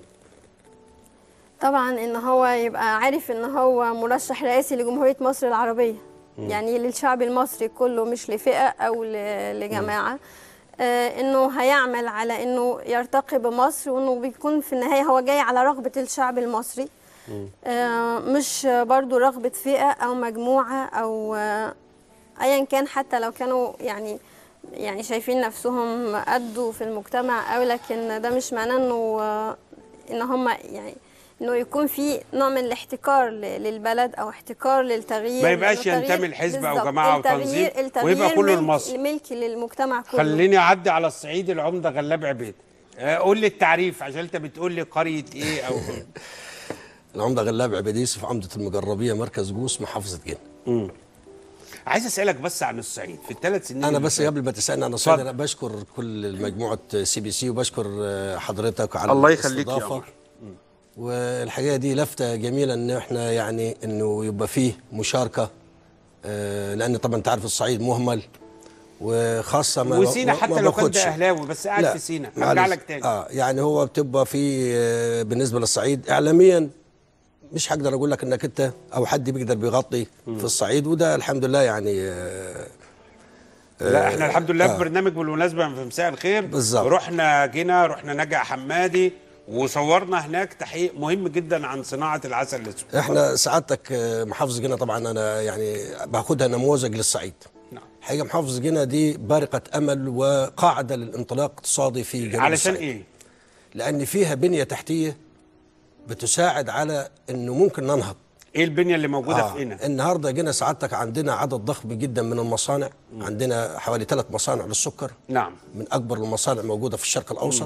طبعا ان هو يبقى عارف ان هو مرشح رئاسي لجمهورية مصر العربية مم. يعني للشعب المصري كله مش لفئة او ل- لجماعة آه انه هيعمل على انه يرتقي بمصر وانه بيكون في النهاية هو جاي على رغبة الشعب المصري آه مش برضو رغبة فئة او مجموعة او آه ايا كان حتى لو كانوا يعني يعني شايفين نفسهم قدوا في المجتمع او لكن ده مش معناه انه آه، ان هم يعني انه يكون في نوع من الاحتكار ل- للبلد او احتكار للتغيير ما يبقاش لأنه التغيير- ينتمي لحزب أو بالظبط. جماعة أو التغيير- تنظيم التغيير ويبقى كله ملك- لمصر. ملكي للمجتمع كله خليني اعدي على الصعيد العمده غلاب عبيد آه، قول لي التعريف عشان انت بتقول لي قريه ايه او العمده غلاب عبيد يوسف عمده المجربيه مركز جوس محافظه جنة عايز اسالك بس عن الصعيد في الثلاث سنين انا اللي بس فاتوا. قبل ما تسالني انا اتفضل. صادق انا بشكر كل مجموعه سي بي سي وبشكر آه، حضرتك على الله يخليك يا الاستضافة. عمر. والحقيقه دي لفته جميله ان احنا يعني انه يبقى فيه مشاركه آه، لان طبعا انت عارف الصعيد مهمل وخاصه ما وسينا ما- حتى ما لو كان باخدش. ده اهلاوي بس قاعد لا، في سينا هرجع معلش. لك تاني اه يعني هو بتبقى في آه، بالنسبه للصعيد اعلاميا مش هقدر اقول لك انك انت او حد بيقدر بيغطي في الصعيد وده الحمد لله يعني آه لا احنا الحمد لله في آه. برنامج بالمناسبه في مساء الخير بالظبط. رحنا جينا رحنا نجع حمادي وصورنا هناك تحقيق مهم جدا عن صناعه العسل الاسود احنا سعادتك آه، محافظ جنة طبعا انا يعني باخدها نموذج للصعيد نعم. حقيقه محافظ جنة دي بارقه امل وقاعده للانطلاق الاقتصادي في جنوب علشان الصعيد. ايه لان فيها بنيه تحتيه بتساعد على انه ممكن ننهض ايه البنيه اللي موجوده في هنا النهارده جينا سعادتك عندنا عدد ضخم جدا من المصانع عندنا حوالي ثلاث مصانع للسكر نعم من اكبر المصانع موجوده في الشرق الاوسط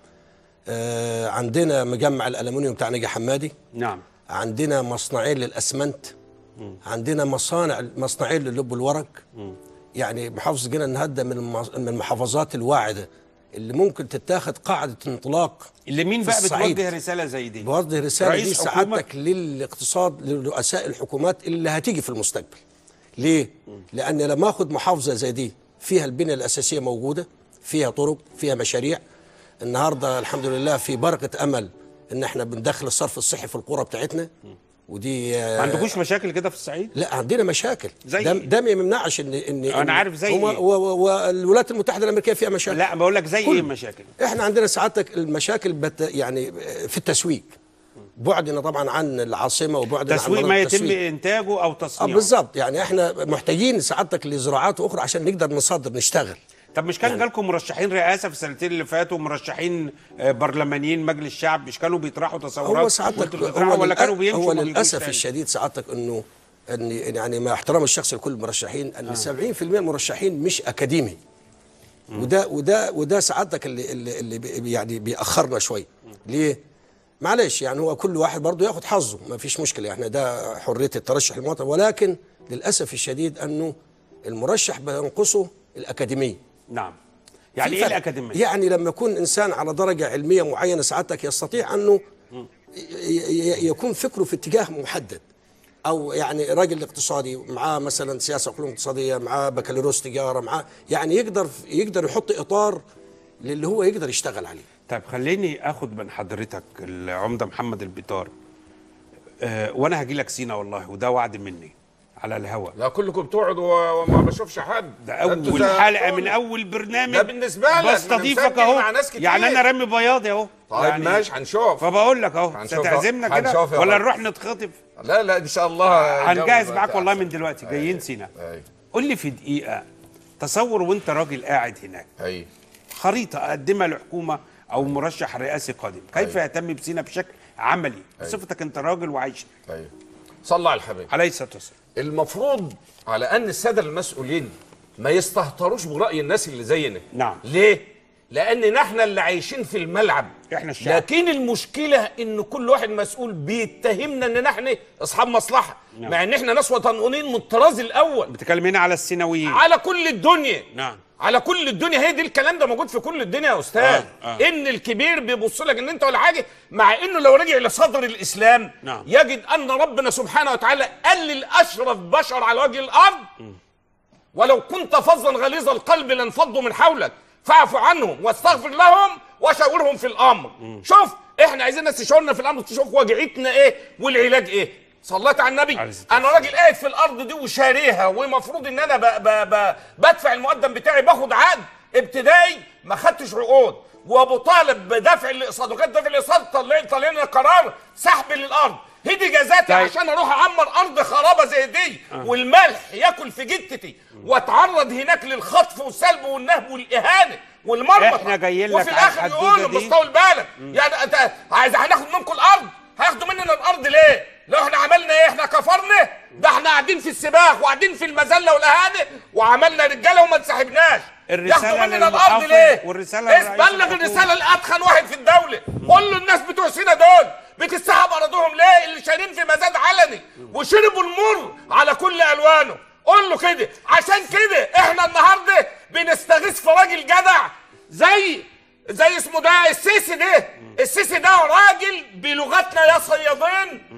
آه عندنا مجمع الالومنيوم بتاع نجا حمادي نعم عندنا مصنعين للاسمنت عندنا مصانع مصنعين للب الورق يعني محافظه جنة النهارده من المص- من المحافظات الواعده اللي ممكن تتاخد قاعده انطلاق اللي مين في بقى الصعيد. بتوجه رساله زي دي بوجه رساله دي رئيس حكومة؟ سعادتك للاقتصاد لرؤساء الحكومات اللي هتيجي في المستقبل ليه لان لما اخد محافظه زي دي فيها البنيه الاساسيه موجوده فيها طرق فيها مشاريع النهارده الحمد لله في بركه امل ان احنا بندخل الصرف الصحي في القرى بتاعتنا ودي ما عندكوش مشاكل كده في الصعيد لا عندنا مشاكل زي ده, إيه؟ ده ما يمنعش ان ان أنا إن- عارف زي هما- إيه؟ و- و- والولايات المتحده الامريكيه فيها مشاكل لا بقول لك زي كل- ايه المشاكل احنا عندنا سعادتك المشاكل بت يعني في التسويق بعدنا طبعا عن العاصمه وبعدنا عن تسويق مناطق ما يتم التسويق. انتاجه او اه تصنيعه بالظبط يعني احنا محتاجين سعادتك لزراعات اخرى عشان نقدر نصدر نشتغل طب مش كان جالكم مرشحين رئاسه في السنتين اللي فاتوا مرشحين آه، برلمانيين مجلس الشعب مش كانوا بيطرحوا تصورات هو سعادتك وانتوا بتطرحوا هو ولا للأ- كانوا بيمشوا هو وما بيجوش للاسف تاني؟ الشديد سعادتك انه ان يعني مع احترام الشخص لكل المرشحين ان 70% من المرشحين مش اكاديمي وده وده وده سعادتك اللي اللي, اللي بي- يعني بيأخرنا شويه ليه؟ معلش يعني هو كل واحد برضه ياخد حظه ما فيش مشكله يعني ده حريه الترشح المواطن ولكن للاسف الشديد انه المرشح بينقصه الاكاديميه نعم يعني في ايه فرق. الاكاديميه؟ يعني لما يكون انسان على درجه علميه معينه سعادتك يستطيع انه ي- ي- يكون فكره في اتجاه محدد او يعني راجل اقتصادي معاه مثلا سياسه وعلوم اقتصاديه معاه بكالوريوس تجاره معاه يعني يقدر يقدر يحط اطار للي هو يقدر يشتغل عليه طيب خليني اخد من حضرتك العمده محمد البيطار أه وانا هجي لك سينا والله وده وعد مني على الهوا لا كلكم بتقعدوا وما بشوفش حد ده أنتوا اول زي- حلقه من اول برنامج ده بالنسبة لك، ما أنا بستضيفك مسجل اهو مع ناس كتير. يعني انا رامي بياضي اهو طيب يعني ماشي هنشوف فبقول لك اهو هنشوف- ستعزمنا كده هنشوف يا ولا رب. نروح نتخطف لا لا ان شاء الله هنجهز الجو معاك بتاع- والله من دلوقتي جايين سينا قول لي في دقيقه تصور وانت راجل قاعد هناك ايوه خريطه اقدمها لحكومه او مرشح رئاسي قادم كيف أيوة. يهتم بسينا بشكل عملي أيوة. بصفتك انت راجل وعايش ايوه صلى على الحبيب عليه الصلاه والسلام المفروض على ان الساده المسؤولين ما يستهتروش براي الناس اللي زينا نعم ليه لان نحن اللي عايشين في الملعب احنا الشعب لكن المشكله ان كل واحد مسؤول بيتهمنا ان نحن اصحاب مصلحه نعم. مع ان احنا ناس وطنيين من الطراز الاول بتتكلم هنا على السيناويين على كل الدنيا نعم على كل الدنيا هي دي الكلام ده موجود في كل الدنيا يا استاذ آه، آه. ان الكبير بيبص لك ان انت ولا حاجه مع انه لو رجع لصدر الاسلام نعم. يجد ان ربنا سبحانه وتعالى قال للاشرف بشر على وجه الارض ولو كنت فظا غليظ القلب لانفضوا من حولك فاعف عنهم واستغفر لهم وشاورهم في الامر شوف احنا عايزين الناس تشاورنا في الامر تشوف وجعتنا ايه والعلاج ايه صليت على النبي انا راجل قاعد في الارض دي وشاريها ومفروض ان انا ب ب ب بدفع المقدم بتاعي باخد عقد ابتدائي ما خدتش عقود وبطالب بدفع الاقساط وكانت دفع الاقساط طلع طلع لنا قرار سحب للارض هدي جزاتي طيب. عشان اروح اعمر ارض خرابه زي دي آه. والملح ياكل في جتتي واتعرض هناك للخطف والسلب والنهب والاهانه والمرمطه إحنا جايين لك وفي على الاخر الحدودة يقولوا دي. بس طول بالك يعني انت عايز هناخد منكم الارض هياخدوا مننا الارض ليه؟ لو احنا عملنا ايه؟ احنا كفرنا؟ ده احنا قاعدين في السباق وقاعدين في المذله والاهانه وعملنا رجاله وما انسحبناش الرسالة ياخدوا مننا الارض للمحافظ ليه؟ والرسالة إيه لرئيس بلغ الحكومة. الرساله لاتخن واحد في الدوله قول له الناس بتوع سينا دول بتسحب اراضيهم ليه؟ اللي شايلين في مزاد علني وشربوا المر على كل الوانه قول له كده عشان كده احنا النهارده بنستغيث في راجل جدع زي زي اسمه ده السيسي ده السيسي ده راجل بلغتنا يا صيادين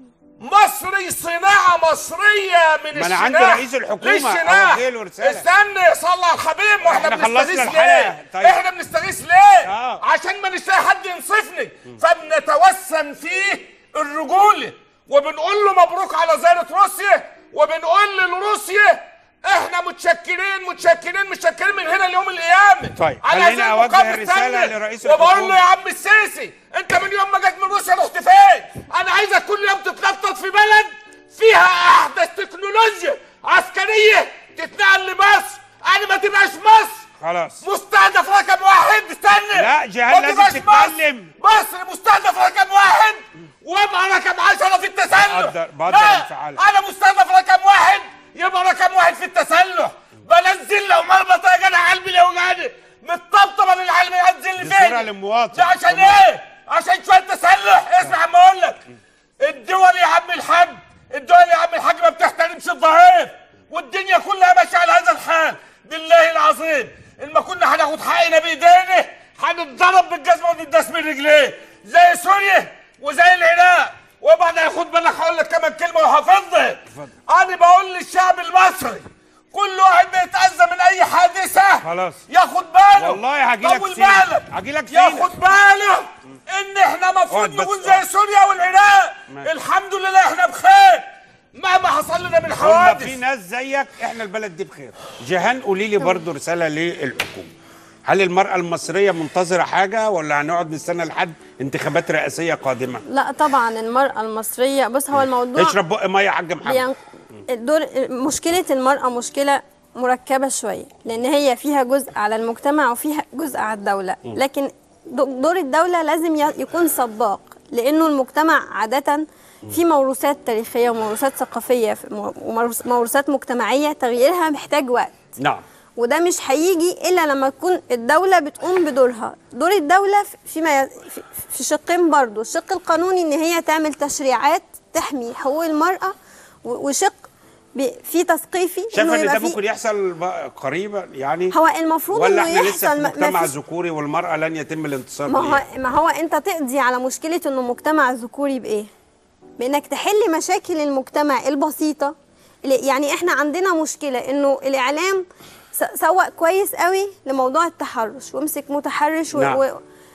مصري صناعة مصرية من ما أنا الشناح عندي رئيس الحكومة للشناح. أوجه له رسالة. استنى صلى على الحبيب ما احنا إحنا خلصنا بنستغيث الحلقة. ليه؟ طيب. احنا بنستغيث ليه؟ آه. عشان ما نلاقي حد ينصفني فبنتوسم فيه الرجولة وبنقول له مبروك على زيارة روسيا وبنقول لروسيا احنا متشكرين متشكرين متشكرين من هنا ليوم القيامة طيب، على خليني هذه أوجه المقابلة الرسالة التانية. لرئيس وبقول له الحكومة. يا عم السيسي انت من يوم ما جيت من روسيا رحت فين؟ انا عايزك كل يوم تتنطط في بلد فيها احدث تكنولوجيا عسكريه تتنقل لمصر انا ما تبقاش مصر خلاص مستهدف رقم واحد استنى لا، جهاد ما لازم تبقاش تتكلم. مصر مصر مستهدف رقم واحد وابقى رقم عشرة في التسلح بقدر- بقدر لا انفعالك. انا مستهدف رقم واحد يبقى رقم واحد في التسلح بنزل لو مرمطة يا جدع قلبي لو جاني متطبطبة للعلم ينزل لي دي صورة فين للمواطن. ده عشان ايه؟ عشان شوية تسلح اسمع عم اقول لك الدول يا عم الحاج الدول يا عم الحاج ما بتحترمش الضعيف والدنيا كلها ماشيه على هذا الحال بالله العظيم ان ما كنا هناخد حقنا بايدينا هنتضرب بالجزمه ونداس من رجليه زي سوريا وزي العراق وبعدين خد بالك هقول لك كمان كلمه وحافظها انا بقول للشعب المصري كل واحد بيتأذى من اي حادثه خلاص ياخد باله والله هاجي لك طول سينا. بالك هاجي لك سينا. ياخد باله ان احنا اقعد المفروض بس، نكون اقعد. زي سوريا والعراق ماشي. الحمد لله احنا بخير مهما حصل لنا من طول ما حوادث في ناس زيك احنا البلد دي بخير جيهان قولي لي برضو رساله للحكومه هل المرأة المصرية منتظرة حاجة ولا هنقعد نستنى لحد انتخابات رئاسية قادمة؟ لا طبعا المرأة المصرية بص هو الموضوع اشرب بق مية يا حاج محمد بين... الدور مشكلة المرأة مشكلة مركبة شوية لأن هي فيها جزء على المجتمع وفيها جزء على الدولة م. لكن د- دور الدولة لازم ي- يكون سباق لأنه المجتمع عادة في موروثات تاريخية وموروثات ثقافية وموروثات مجتمعية تغييرها محتاج وقت نعم وده مش هيجي الا لما تكون الدوله بتقوم بدورها دور الدوله في- فيما ي- في- في شقين برضو الشق القانوني ان هي تعمل تشريعات تحمي حقوق المراه و- وشق ب- في تثقيفي شايف ان يبقى ده في- ممكن يحصل بقى قريبا يعني هو المفروض ولا إنه احنا لسه يحصل في ما- مجتمع ما فيش- ذكوري والمرأة لن يتم الانتصار ما ليها هو ما هو انت تقضي على مشكله انه مجتمع ذكوري بايه بانك تحل مشاكل المجتمع البسيطه اللي- يعني احنا عندنا مشكله انه الاعلام س- سوق كويس قوي لموضوع التحرش وامسك متحرش و... نعم. و...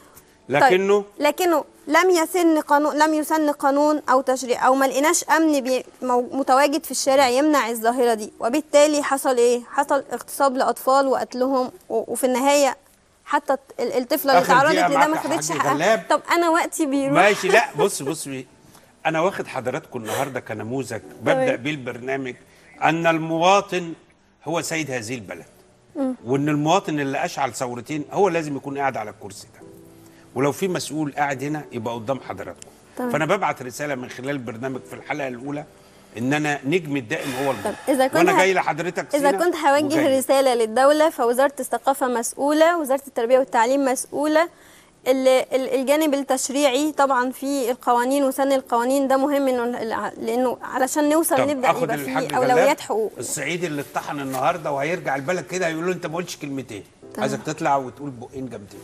لكنه طيب. لكنه لم يسن قانون لم يسن قانون او تشريع او ما لقيناش امن بي مو- متواجد في الشارع يمنع الظاهره دي وبالتالي حصل ايه حصل اغتصاب لاطفال وقتلهم و- وفي النهايه حتى الط- ال- الطفله اللي آخر تعرضت دقيقة لده معاك ما يا خدتش حاج حقها غلاب. طب انا وقتي بيروح ماشي لا بص بص انا واخد حضراتكم النهارده كنموذج ببدا تمام. بيه البرنامج ان المواطن هو سيد هذه البلد مم. وان المواطن اللي اشعل ثورتين هو لازم يكون قاعد على الكرسي ده ولو في مسؤول قاعد هنا يبقى قدام حضراتكم تمام. فانا ببعت رساله من خلال البرنامج في الحلقه الاولى ان انا نجم الدائم هو المواطن اذا كنت وانا ه- جاي لحضرتك اذا سينا كنت هوجه وجاي. رساله للدوله فوزاره الثقافه مسؤوله وزاره التربيه والتعليم مسؤوله ال- ال- الجانب التشريعي طبعا في القوانين وسن القوانين ده مهم انه الع- لانه علشان نوصل طب نبدا اخد يبقى الحاج في اولويات غلاب، حقوق الصعيدي اللي اتطحن النهارده وهيرجع البلد كده هيقول له انت ما قلتش كلمتين عايزك تطلع وتقول بقين جامدين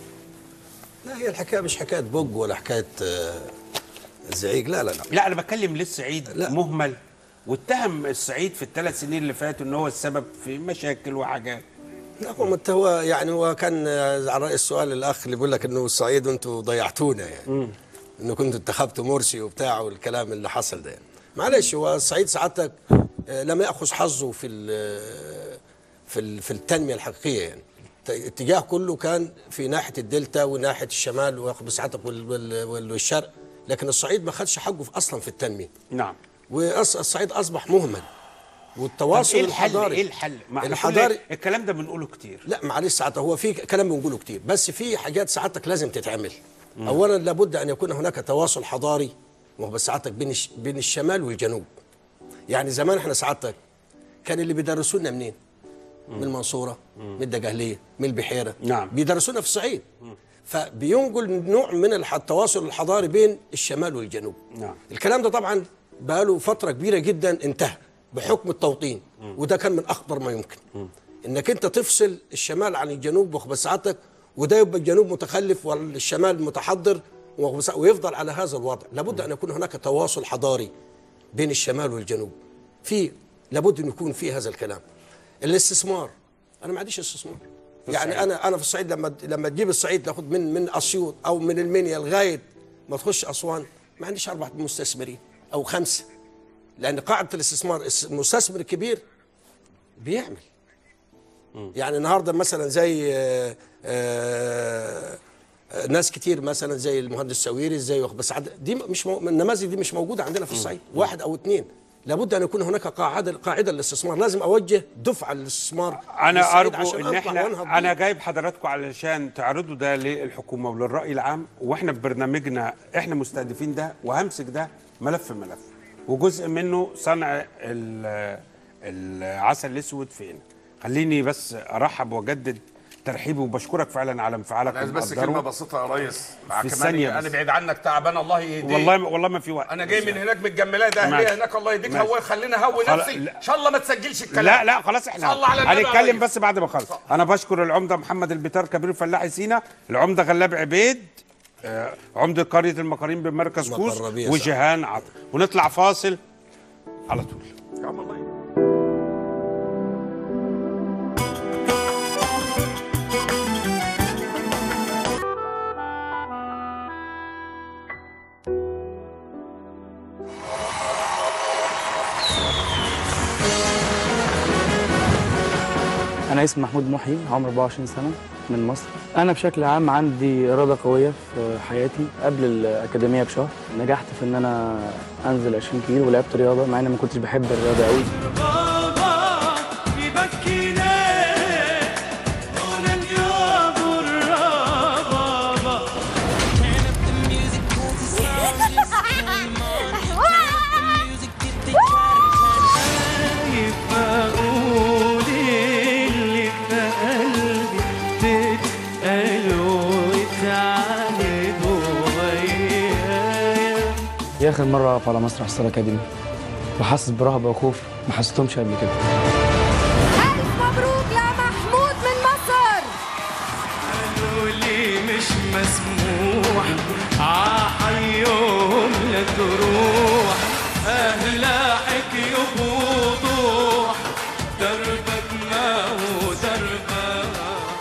لا هي الحكايه مش حكايه بوج ولا حكايه آه، زعيق لا لا لا لا انا بتكلم ليه الصعيد مهمل واتهم الصعيد في الثلاث سنين اللي فاتوا ان هو السبب في مشاكل وحاجات لا هو انت هو يعني هو كان آه، على رأي السؤال الاخ اللي بيقول لك انه الصعيد انتوا ضيعتونا يعني انه كنتوا انتخبتوا مرسي وبتاع والكلام اللي حصل ده يعني. معلش هو الصعيد سعادتك آه، لم ياخذ حظه في ال- في ال- في التنميه الحقيقيه يعني الاتجاه كله كان في ناحيه الدلتا وناحيه الشمال واخد بسعادتك وال- وال- وال- والشرق لكن الصعيد ما خدش حقه في- اصلا في التنميه نعم والصعيد اصبح مهمل والتواصل طب ايه الحل الحضاري ايه الحل ما احنا الحضاري كل الكلام ده بنقوله كتير لا معلش ساعتها هو في كلام بنقوله كتير بس في حاجات سعادتك لازم تتعمل اولا لابد ان يكون هناك تواصل حضاري وهو بس سعادتك بين الش- بين الشمال والجنوب يعني زمان احنا سعادتك كان اللي بيدرسونا منين من المنصوره من الدجهليه من البحيره نعم. بيدرسونا في الصعيد فبينقل نوع من الح- التواصل الحضاري بين الشمال والجنوب نعم الكلام ده طبعا بقاله فتره كبيره جدا انتهى بحكم التوطين وده كان من اخطر ما يمكن انك انت تفصل الشمال عن الجنوب واخد ساعتك وده يبقى الجنوب متخلف والشمال متحضر واخد بس- ويفضل على هذا الوضع لابد ان يكون هناك تواصل حضاري بين الشمال والجنوب في لابد ان يكون في هذا الكلام الاستثمار انا ما عنديش استثمار في يعني الصعيد. انا انا في الصعيد لما لما تجيب الصعيد تاخد من من اسيوط او من المنيا لغايه ما تخش اسوان ما عنديش اربع مستثمرين او خمسه لان قاعده الاستثمار المستثمر الكبير بيعمل يعني النهارده مثلا زي آه، آه، آه، ناس كتير مثلا زي المهندس سويري زي بس عد- دي مش مو... النماذج دي مش موجوده عندنا في الصعيد واحد او اثنين لابد ان يكون هناك قاعده قاعده للاستثمار لازم اوجه دفعه للاستثمار انا للصعيد ارجو عشان ان أطلع وأنهض احنا انا جايب حضراتكم علشان تعرضوا ده للحكومه وللراي العام واحنا في برنامجنا احنا مستهدفين ده وهمسك ده ملف ملف وجزء منه صنع ال- العسل الاسود فين خليني بس ارحب واجدد ترحيبي وبشكرك فعلا على انفعالك انا عايز بس ومقدره. كلمه بسيطه يا ريس مع في كمان الثانية انا بس. بعيد عنك تعبان الله يهديك والله والله ما في وقت انا جاي من هناك من الجماليه ده ماشي. اهليه هناك الله يهديك ماشي. هو خليني اهوي خلا- نفسي لا. ان شاء الله ما تسجلش الكلام لا لا خلاص احنا صلى على النبي يا هنتكلم ريس. بس بعد ما اخلص انا بشكر العمده محمد البتار كبير فلاحي سينا العمده غلاب عبيد آه، عمده قريه المقارين بمركز كوس الربيع وجيهان عطا ونطلع فاصل على طول أنا اسمي محمود محي عمري 24 سنة من مصر أنا بشكل عام عندي إرادة قوية في حياتي قبل الأكاديمية بشهر نجحت في إن أنا أنزل 20 كيلو ولعبت رياضة مع إني ما كنتش بحب الرياضة قوي بابا يبكينا اخر مره اقف على مسرح ستار اكاديمي وحاسس برهبه وخوف ما حسيتهمش قبل كده مبروك يا محمود من مصر قالوا لي مش مسموح عحيهم لا تروح أهلاحك يبوضوح دربك ما هو دربك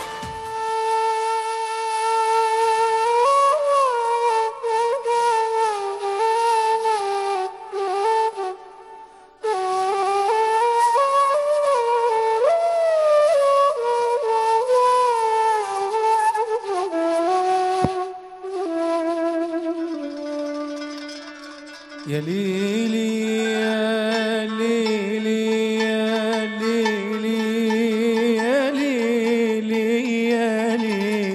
يا ليلي يا ليلي يا ليلي يا ليلي يا ليلي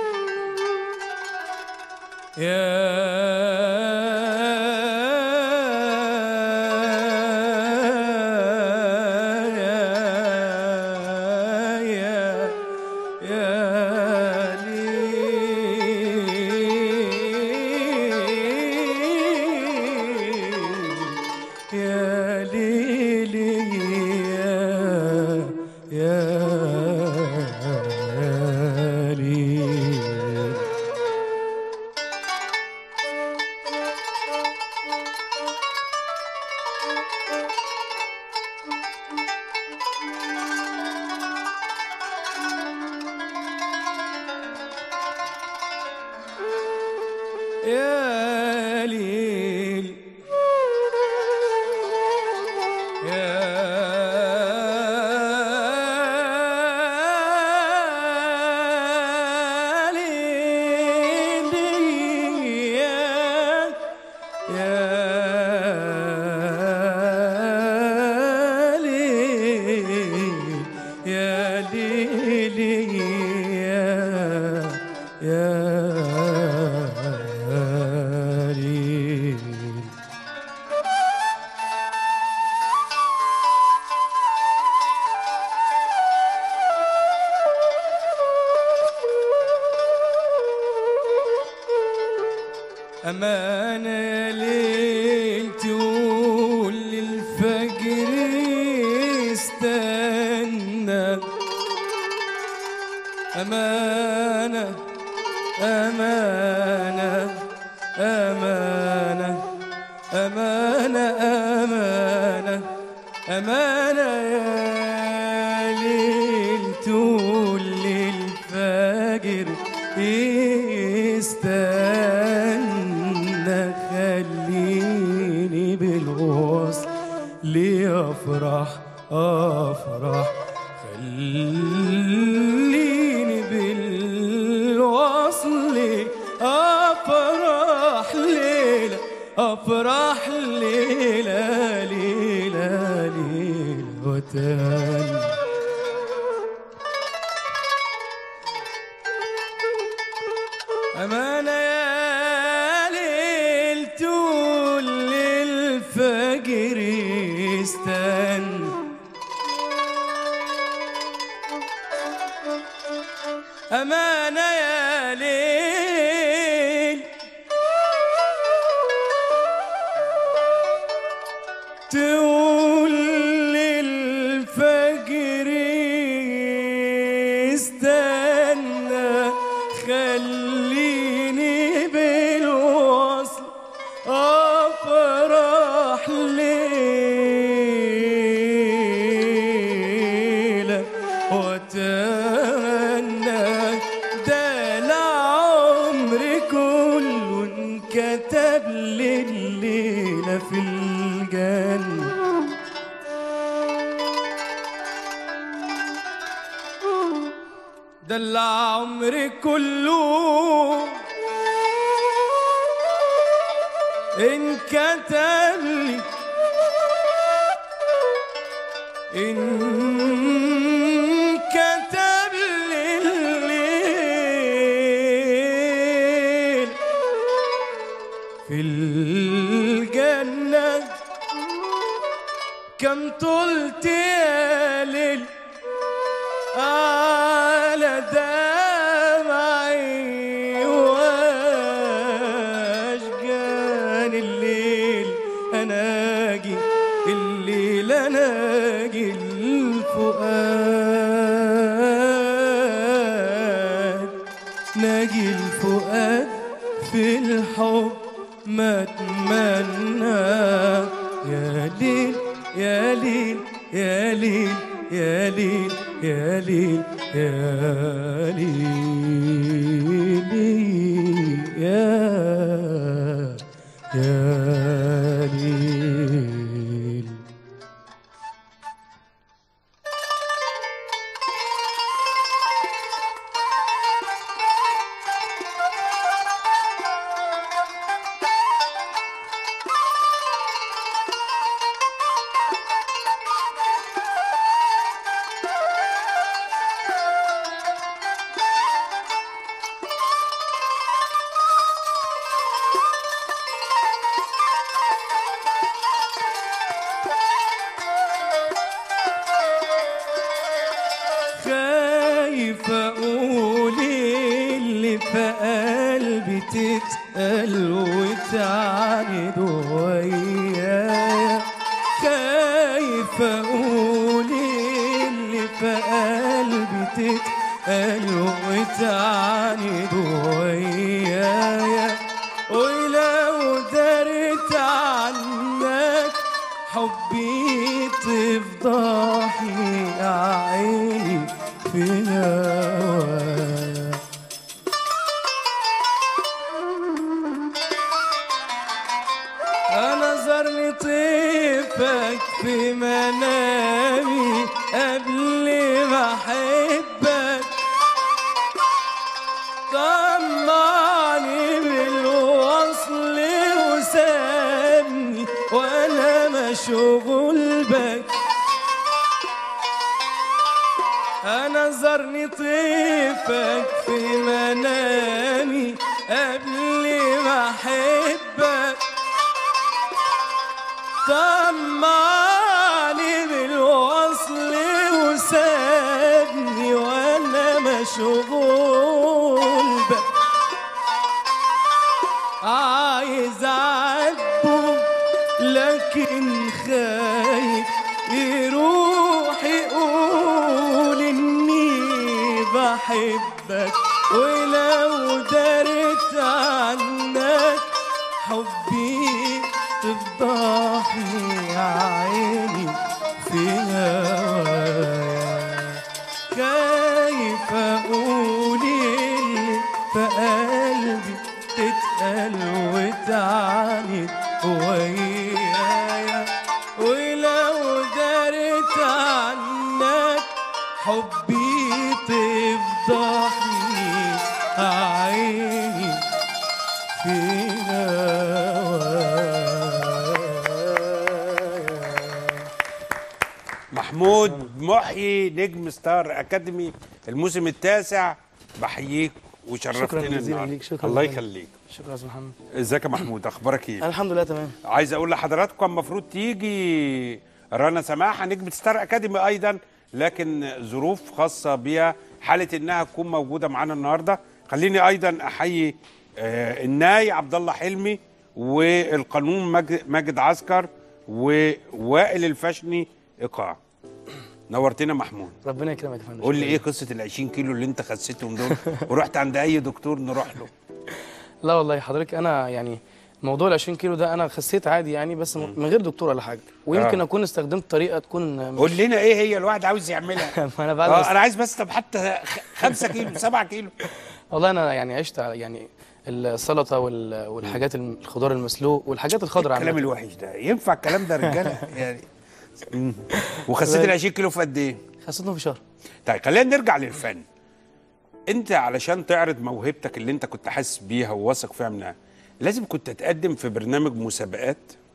يا يا يا ليلي يا ليلي يا يا ليلي يا ليل يا ليل يا يا ليل يا ليل يا يا ليل أمانة ليل تقول للفجر استنى أمانة أمانة أمانة أمانة أمانة أمانة يا ليل تقول للفجر استنى خليني بالوصل لأفرح أفرح خليني بالوصل أفرح ليلة أفرح ليلة ليلة ليلة وتاني أمانة يا ليل طول الفجر استنى أمانة يا ليل تقول للفجر استنى خليني بالوصل أفرح ليلة وأتمنى ده العمر كله انكتب لليلة في الجنة ده العمر كله انكتب لي انكتب لي الليل في الجنة كم طلت يا ليل على دمعي واشجان الليل ناجي الفؤاد ناجي الفؤاد في الحب ما اتمنى يا ليل يا ليل يا ليل يا ليل يا ليل يا ليل يا يا ليل خايف اقول اللي في قلبي تتقل وتعاند ويايا خايف اقول اللي في قلبي تتقل وتعاند ويايا ولو درت عنك حبي تفضحني يا عيني في هواك أنا زرني طيفك في منامي قبل ما أحبك طمعني بالوصل وسابني وأنا مشغول بك أنا زرني طيفك في منامي قبل ما أحبك طمعني بالوصل وسابني وأنا مشغول بك عايز أعاتبه لكن خايف يروح يقول إني بحبك ولو درت عنك حبي تفضحني يا عيني في هوايا خايف اقول اللي في قلبي تتقل وتعاند ويايا ولو درت عنك حبي تفضحني عيني في محمود محيي نجم ستار اكاديمي الموسم التاسع بحييك وشرفتنا شكرا جزيلا النهارده ليك شكرا الله جزيلا. يخليك شكرا يا استاذ محمد ازيك يا محمود اخبارك ايه الحمد لله تمام عايز اقول لحضراتكم المفروض تيجي رنا سماحه نجمه ستار اكاديمي ايضا لكن ظروف خاصه بيها حاله انها تكون موجوده معانا النهارده خليني ايضا احيي آه، الناي عبد الله حلمي والقانون ماجد, ماجد عسكر ووائل الفشني ايقاع نورتنا محمود ربنا يكرمك يا فندم قول لي شكراً. ايه قصه ال 20 كيلو اللي انت خسيتهم دول ورحت عند اي دكتور نروح له لا والله حضرتك انا يعني موضوع ال 20 كيلو ده انا خسيت عادي يعني بس م- من غير دكتور ولا حاجه ويمكن آه. اكون استخدمت طريقه تكون مش قول لنا ايه هي الواحد عاوز يعملها ما انا بعد آه انا عايز بس طب حتى 5 كيلو 7 كيلو والله انا يعني عشت على يعني السلطه وال- والحاجات الم- الخضار المسلوق والحاجات الخضراء الكلام عامة. الوحش ده ينفع الكلام ده يا رجاله يعني مم. وخسيت ال 20 كيلو في قد ايه؟ خسيتهم في شهر طيب خلينا نرجع للفن انت علشان تعرض موهبتك اللي انت كنت حاسس بيها وواثق فيها منها لازم كنت تقدم في برنامج مسابقات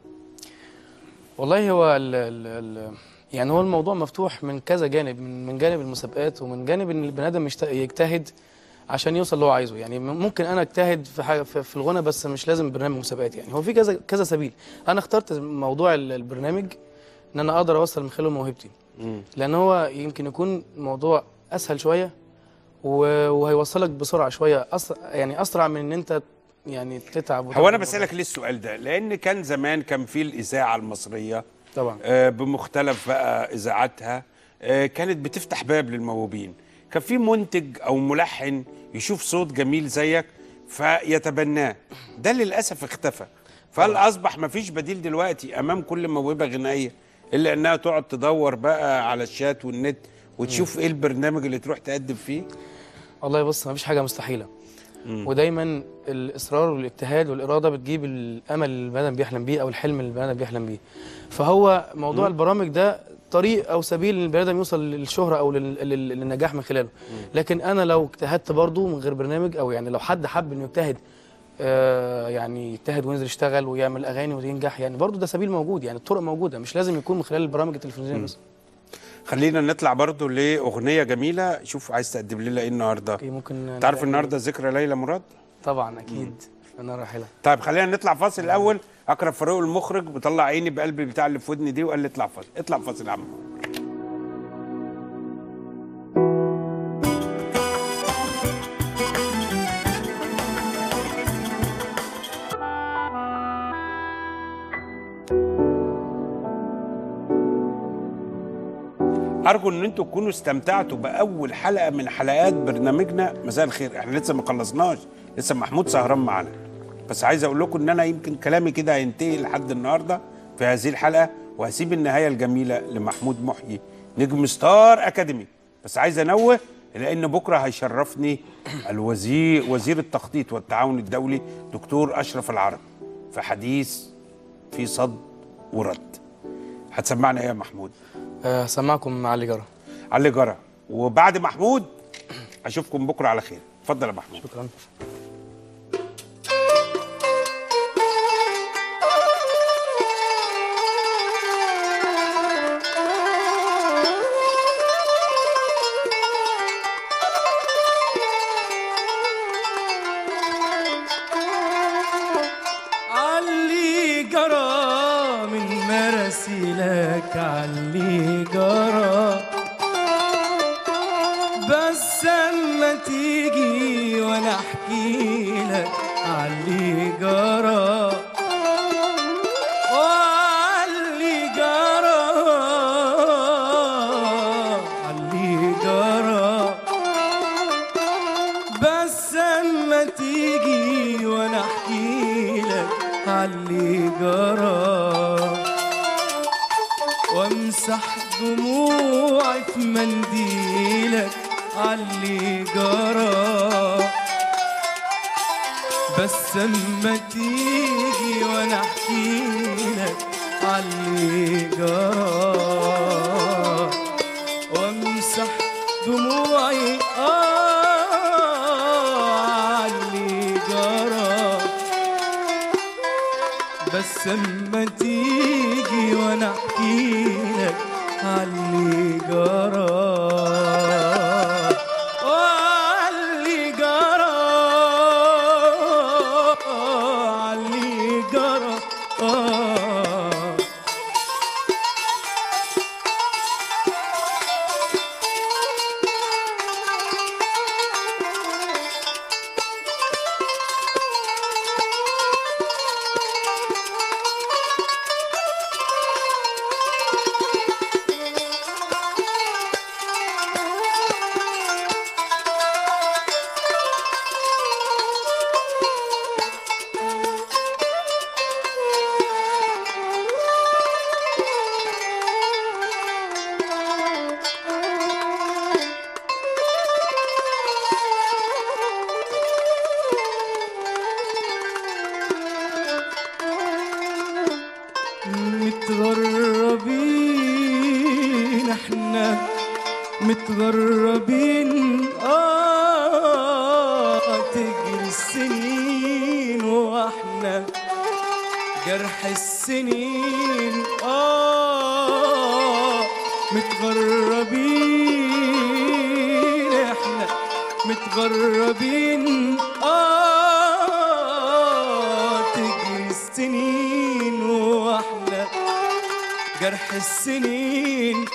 والله هو ال ال ال يعني هو الموضوع مفتوح من كذا جانب من, من جانب المسابقات ومن جانب ان البني ادم يشت- يجتهد عشان يوصل اللي هو عايزه يعني م- ممكن انا اجتهد في حاجه في, في الغنى بس مش لازم برنامج مسابقات يعني هو في كذا كذا سبيل انا اخترت موضوع ال- البرنامج ان انا اقدر اوصل من خلاله موهبتي لان هو يمكن يكون موضوع اسهل شويه و- وهيوصلك بسرعه شويه أسرع يعني اسرع من ان انت يعني تتعب هو انا وتعمل بسالك ليه السؤال ده لان كان زمان كان في الاذاعه المصريه طبعا آه، بمختلف بقى اذاعاتها آه، كانت بتفتح باب للموهوبين كان في منتج او ملحن يشوف صوت جميل زيك فيتبناه ده للاسف اختفى فهل اصبح مفيش بديل دلوقتي امام كل موهبه غنائيه الا انها تقعد تدور بقى على الشات والنت وتشوف ايه البرنامج اللي تروح تقدم فيه والله بص ما فيش حاجه مستحيله ودايما الاصرار والاجتهاد والاراده بتجيب الامل اللي البني ادم بيحلم بيه او الحلم اللي البني ادم بيحلم بيه فهو موضوع مم. البرامج ده طريق او سبيل ان البني ادم يوصل للشهره او لل- لل- للنجاح من خلاله لكن انا لو اجتهدت برضو من غير برنامج او يعني لو حد حب انه يجتهد آه يعني يجتهد وينزل يشتغل ويعمل اغاني وينجح يعني برضو ده سبيل موجود يعني الطرق موجوده مش لازم يكون من خلال البرامج التلفزيونيه بس خلينا نطلع برضو لاغنيه جميله شوف عايز تقدم لنا ايه النهارده ممكن تعرف نلاقي- النهارده ذكرى ليلى مراد طبعا اكيد انا راحله طيب خلينا نطلع فاصل الاول اكرم فاروق المخرج بطلع عيني بقلبي بتاع اللي في ودني دي وقال لي اطلع فاصل اطلع فاصل يا عم ارجو ان انتوا تكونوا استمتعتوا باول حلقه من حلقات برنامجنا مساء الخير احنا لسه ما خلصناش لسه محمود سهران معانا بس عايز اقول لكم ان انا يمكن كلامي كده هينتهي لحد النهارده في هذه الحلقه وهسيب النهايه الجميله لمحمود محيي نجم ستار اكاديمي بس عايز انوه لان بكره هيشرفني الوزير وزير التخطيط والتعاون الدولي دكتور اشرف العرب في حديث في صد ورد هتسمعنا ايه يا محمود آه سمعكم علي جرى علي جرى وبعد محمود اشوفكم بكره على خير اتفضل يا محمود شكرا علي جرى من مراسيلك علي جرى بس اما تيجي وانا احكي لك علي جرى وعلي جرى علي جرى بس اما تيجي وانا احكي لك علي جرى وامسح دموعي في منديلك علي جرى بس اما تيجي وانا احكي لك علي جرى وامسح دموعي آه علي جرى بس اما تيجي وانا احكي لك علي جرى وعلي جرى علي جرى آه متغربين احنا متغربين اه تجري السنين واحنا جرح السنين اه متغربين احنا متغربين اه تجري السنين واحنا جرح السنين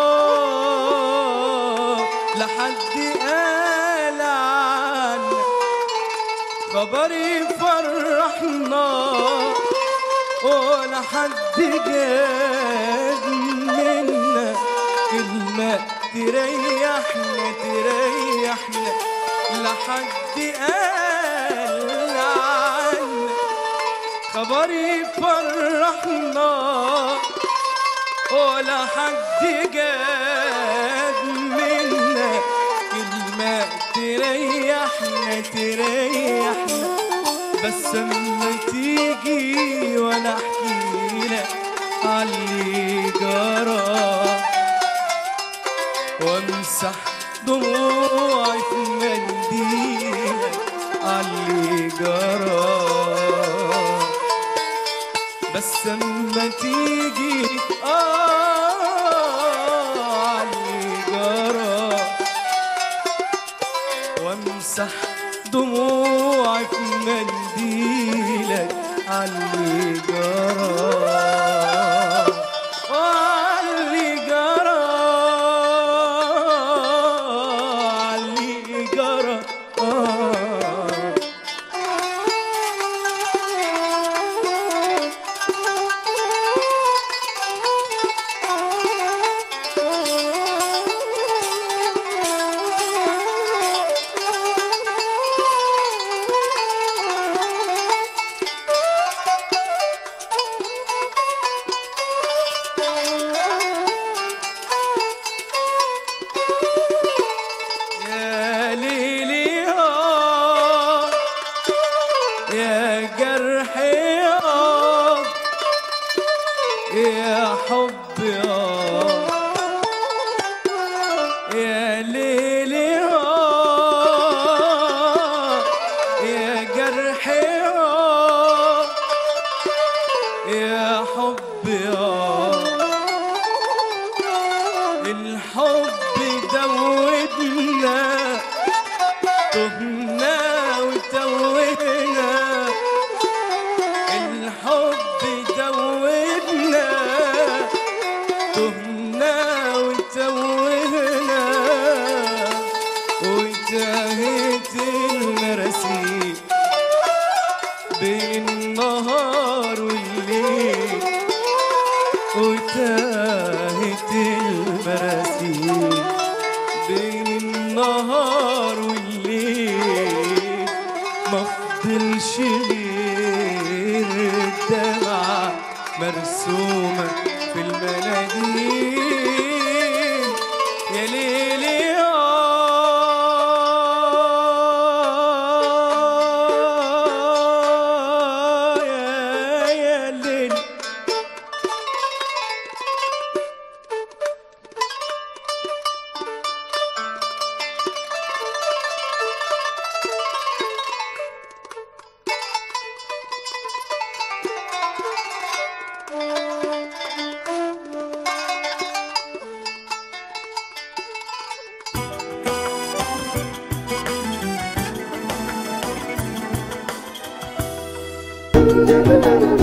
اه لحد قال عنا خبر يفرحنا ولا حد جاب منا كلمة تريحنا تريحنا لا حد قال عنا خبر يفرحنا ولا حد جاب منا كلمة تريحنا تريحنا بس اما تيجي وانا احكي لك عاللي جرى وامسح دموعي في منديلك عاللي جرى بس اما تيجي اه عاللي جرى وامسح دموعي في منديلك عاللي جرى عاللي جرى عاللي جرى آه يا ليلي آه يا جرحي آه يا حبي آه يا ليلي آه يا جرحي آه يا حبي آه الحب دوبنا تهنا وتوهنا الحب دوبنا تهنا وتوهنا وانتهت المراسيل بين النهار والليل وتاهت المراسيل بين النهار والليل ما فضلش غير الدمعة مرسومة في المناديل يا ليلي آه يا يا ليل Thank you.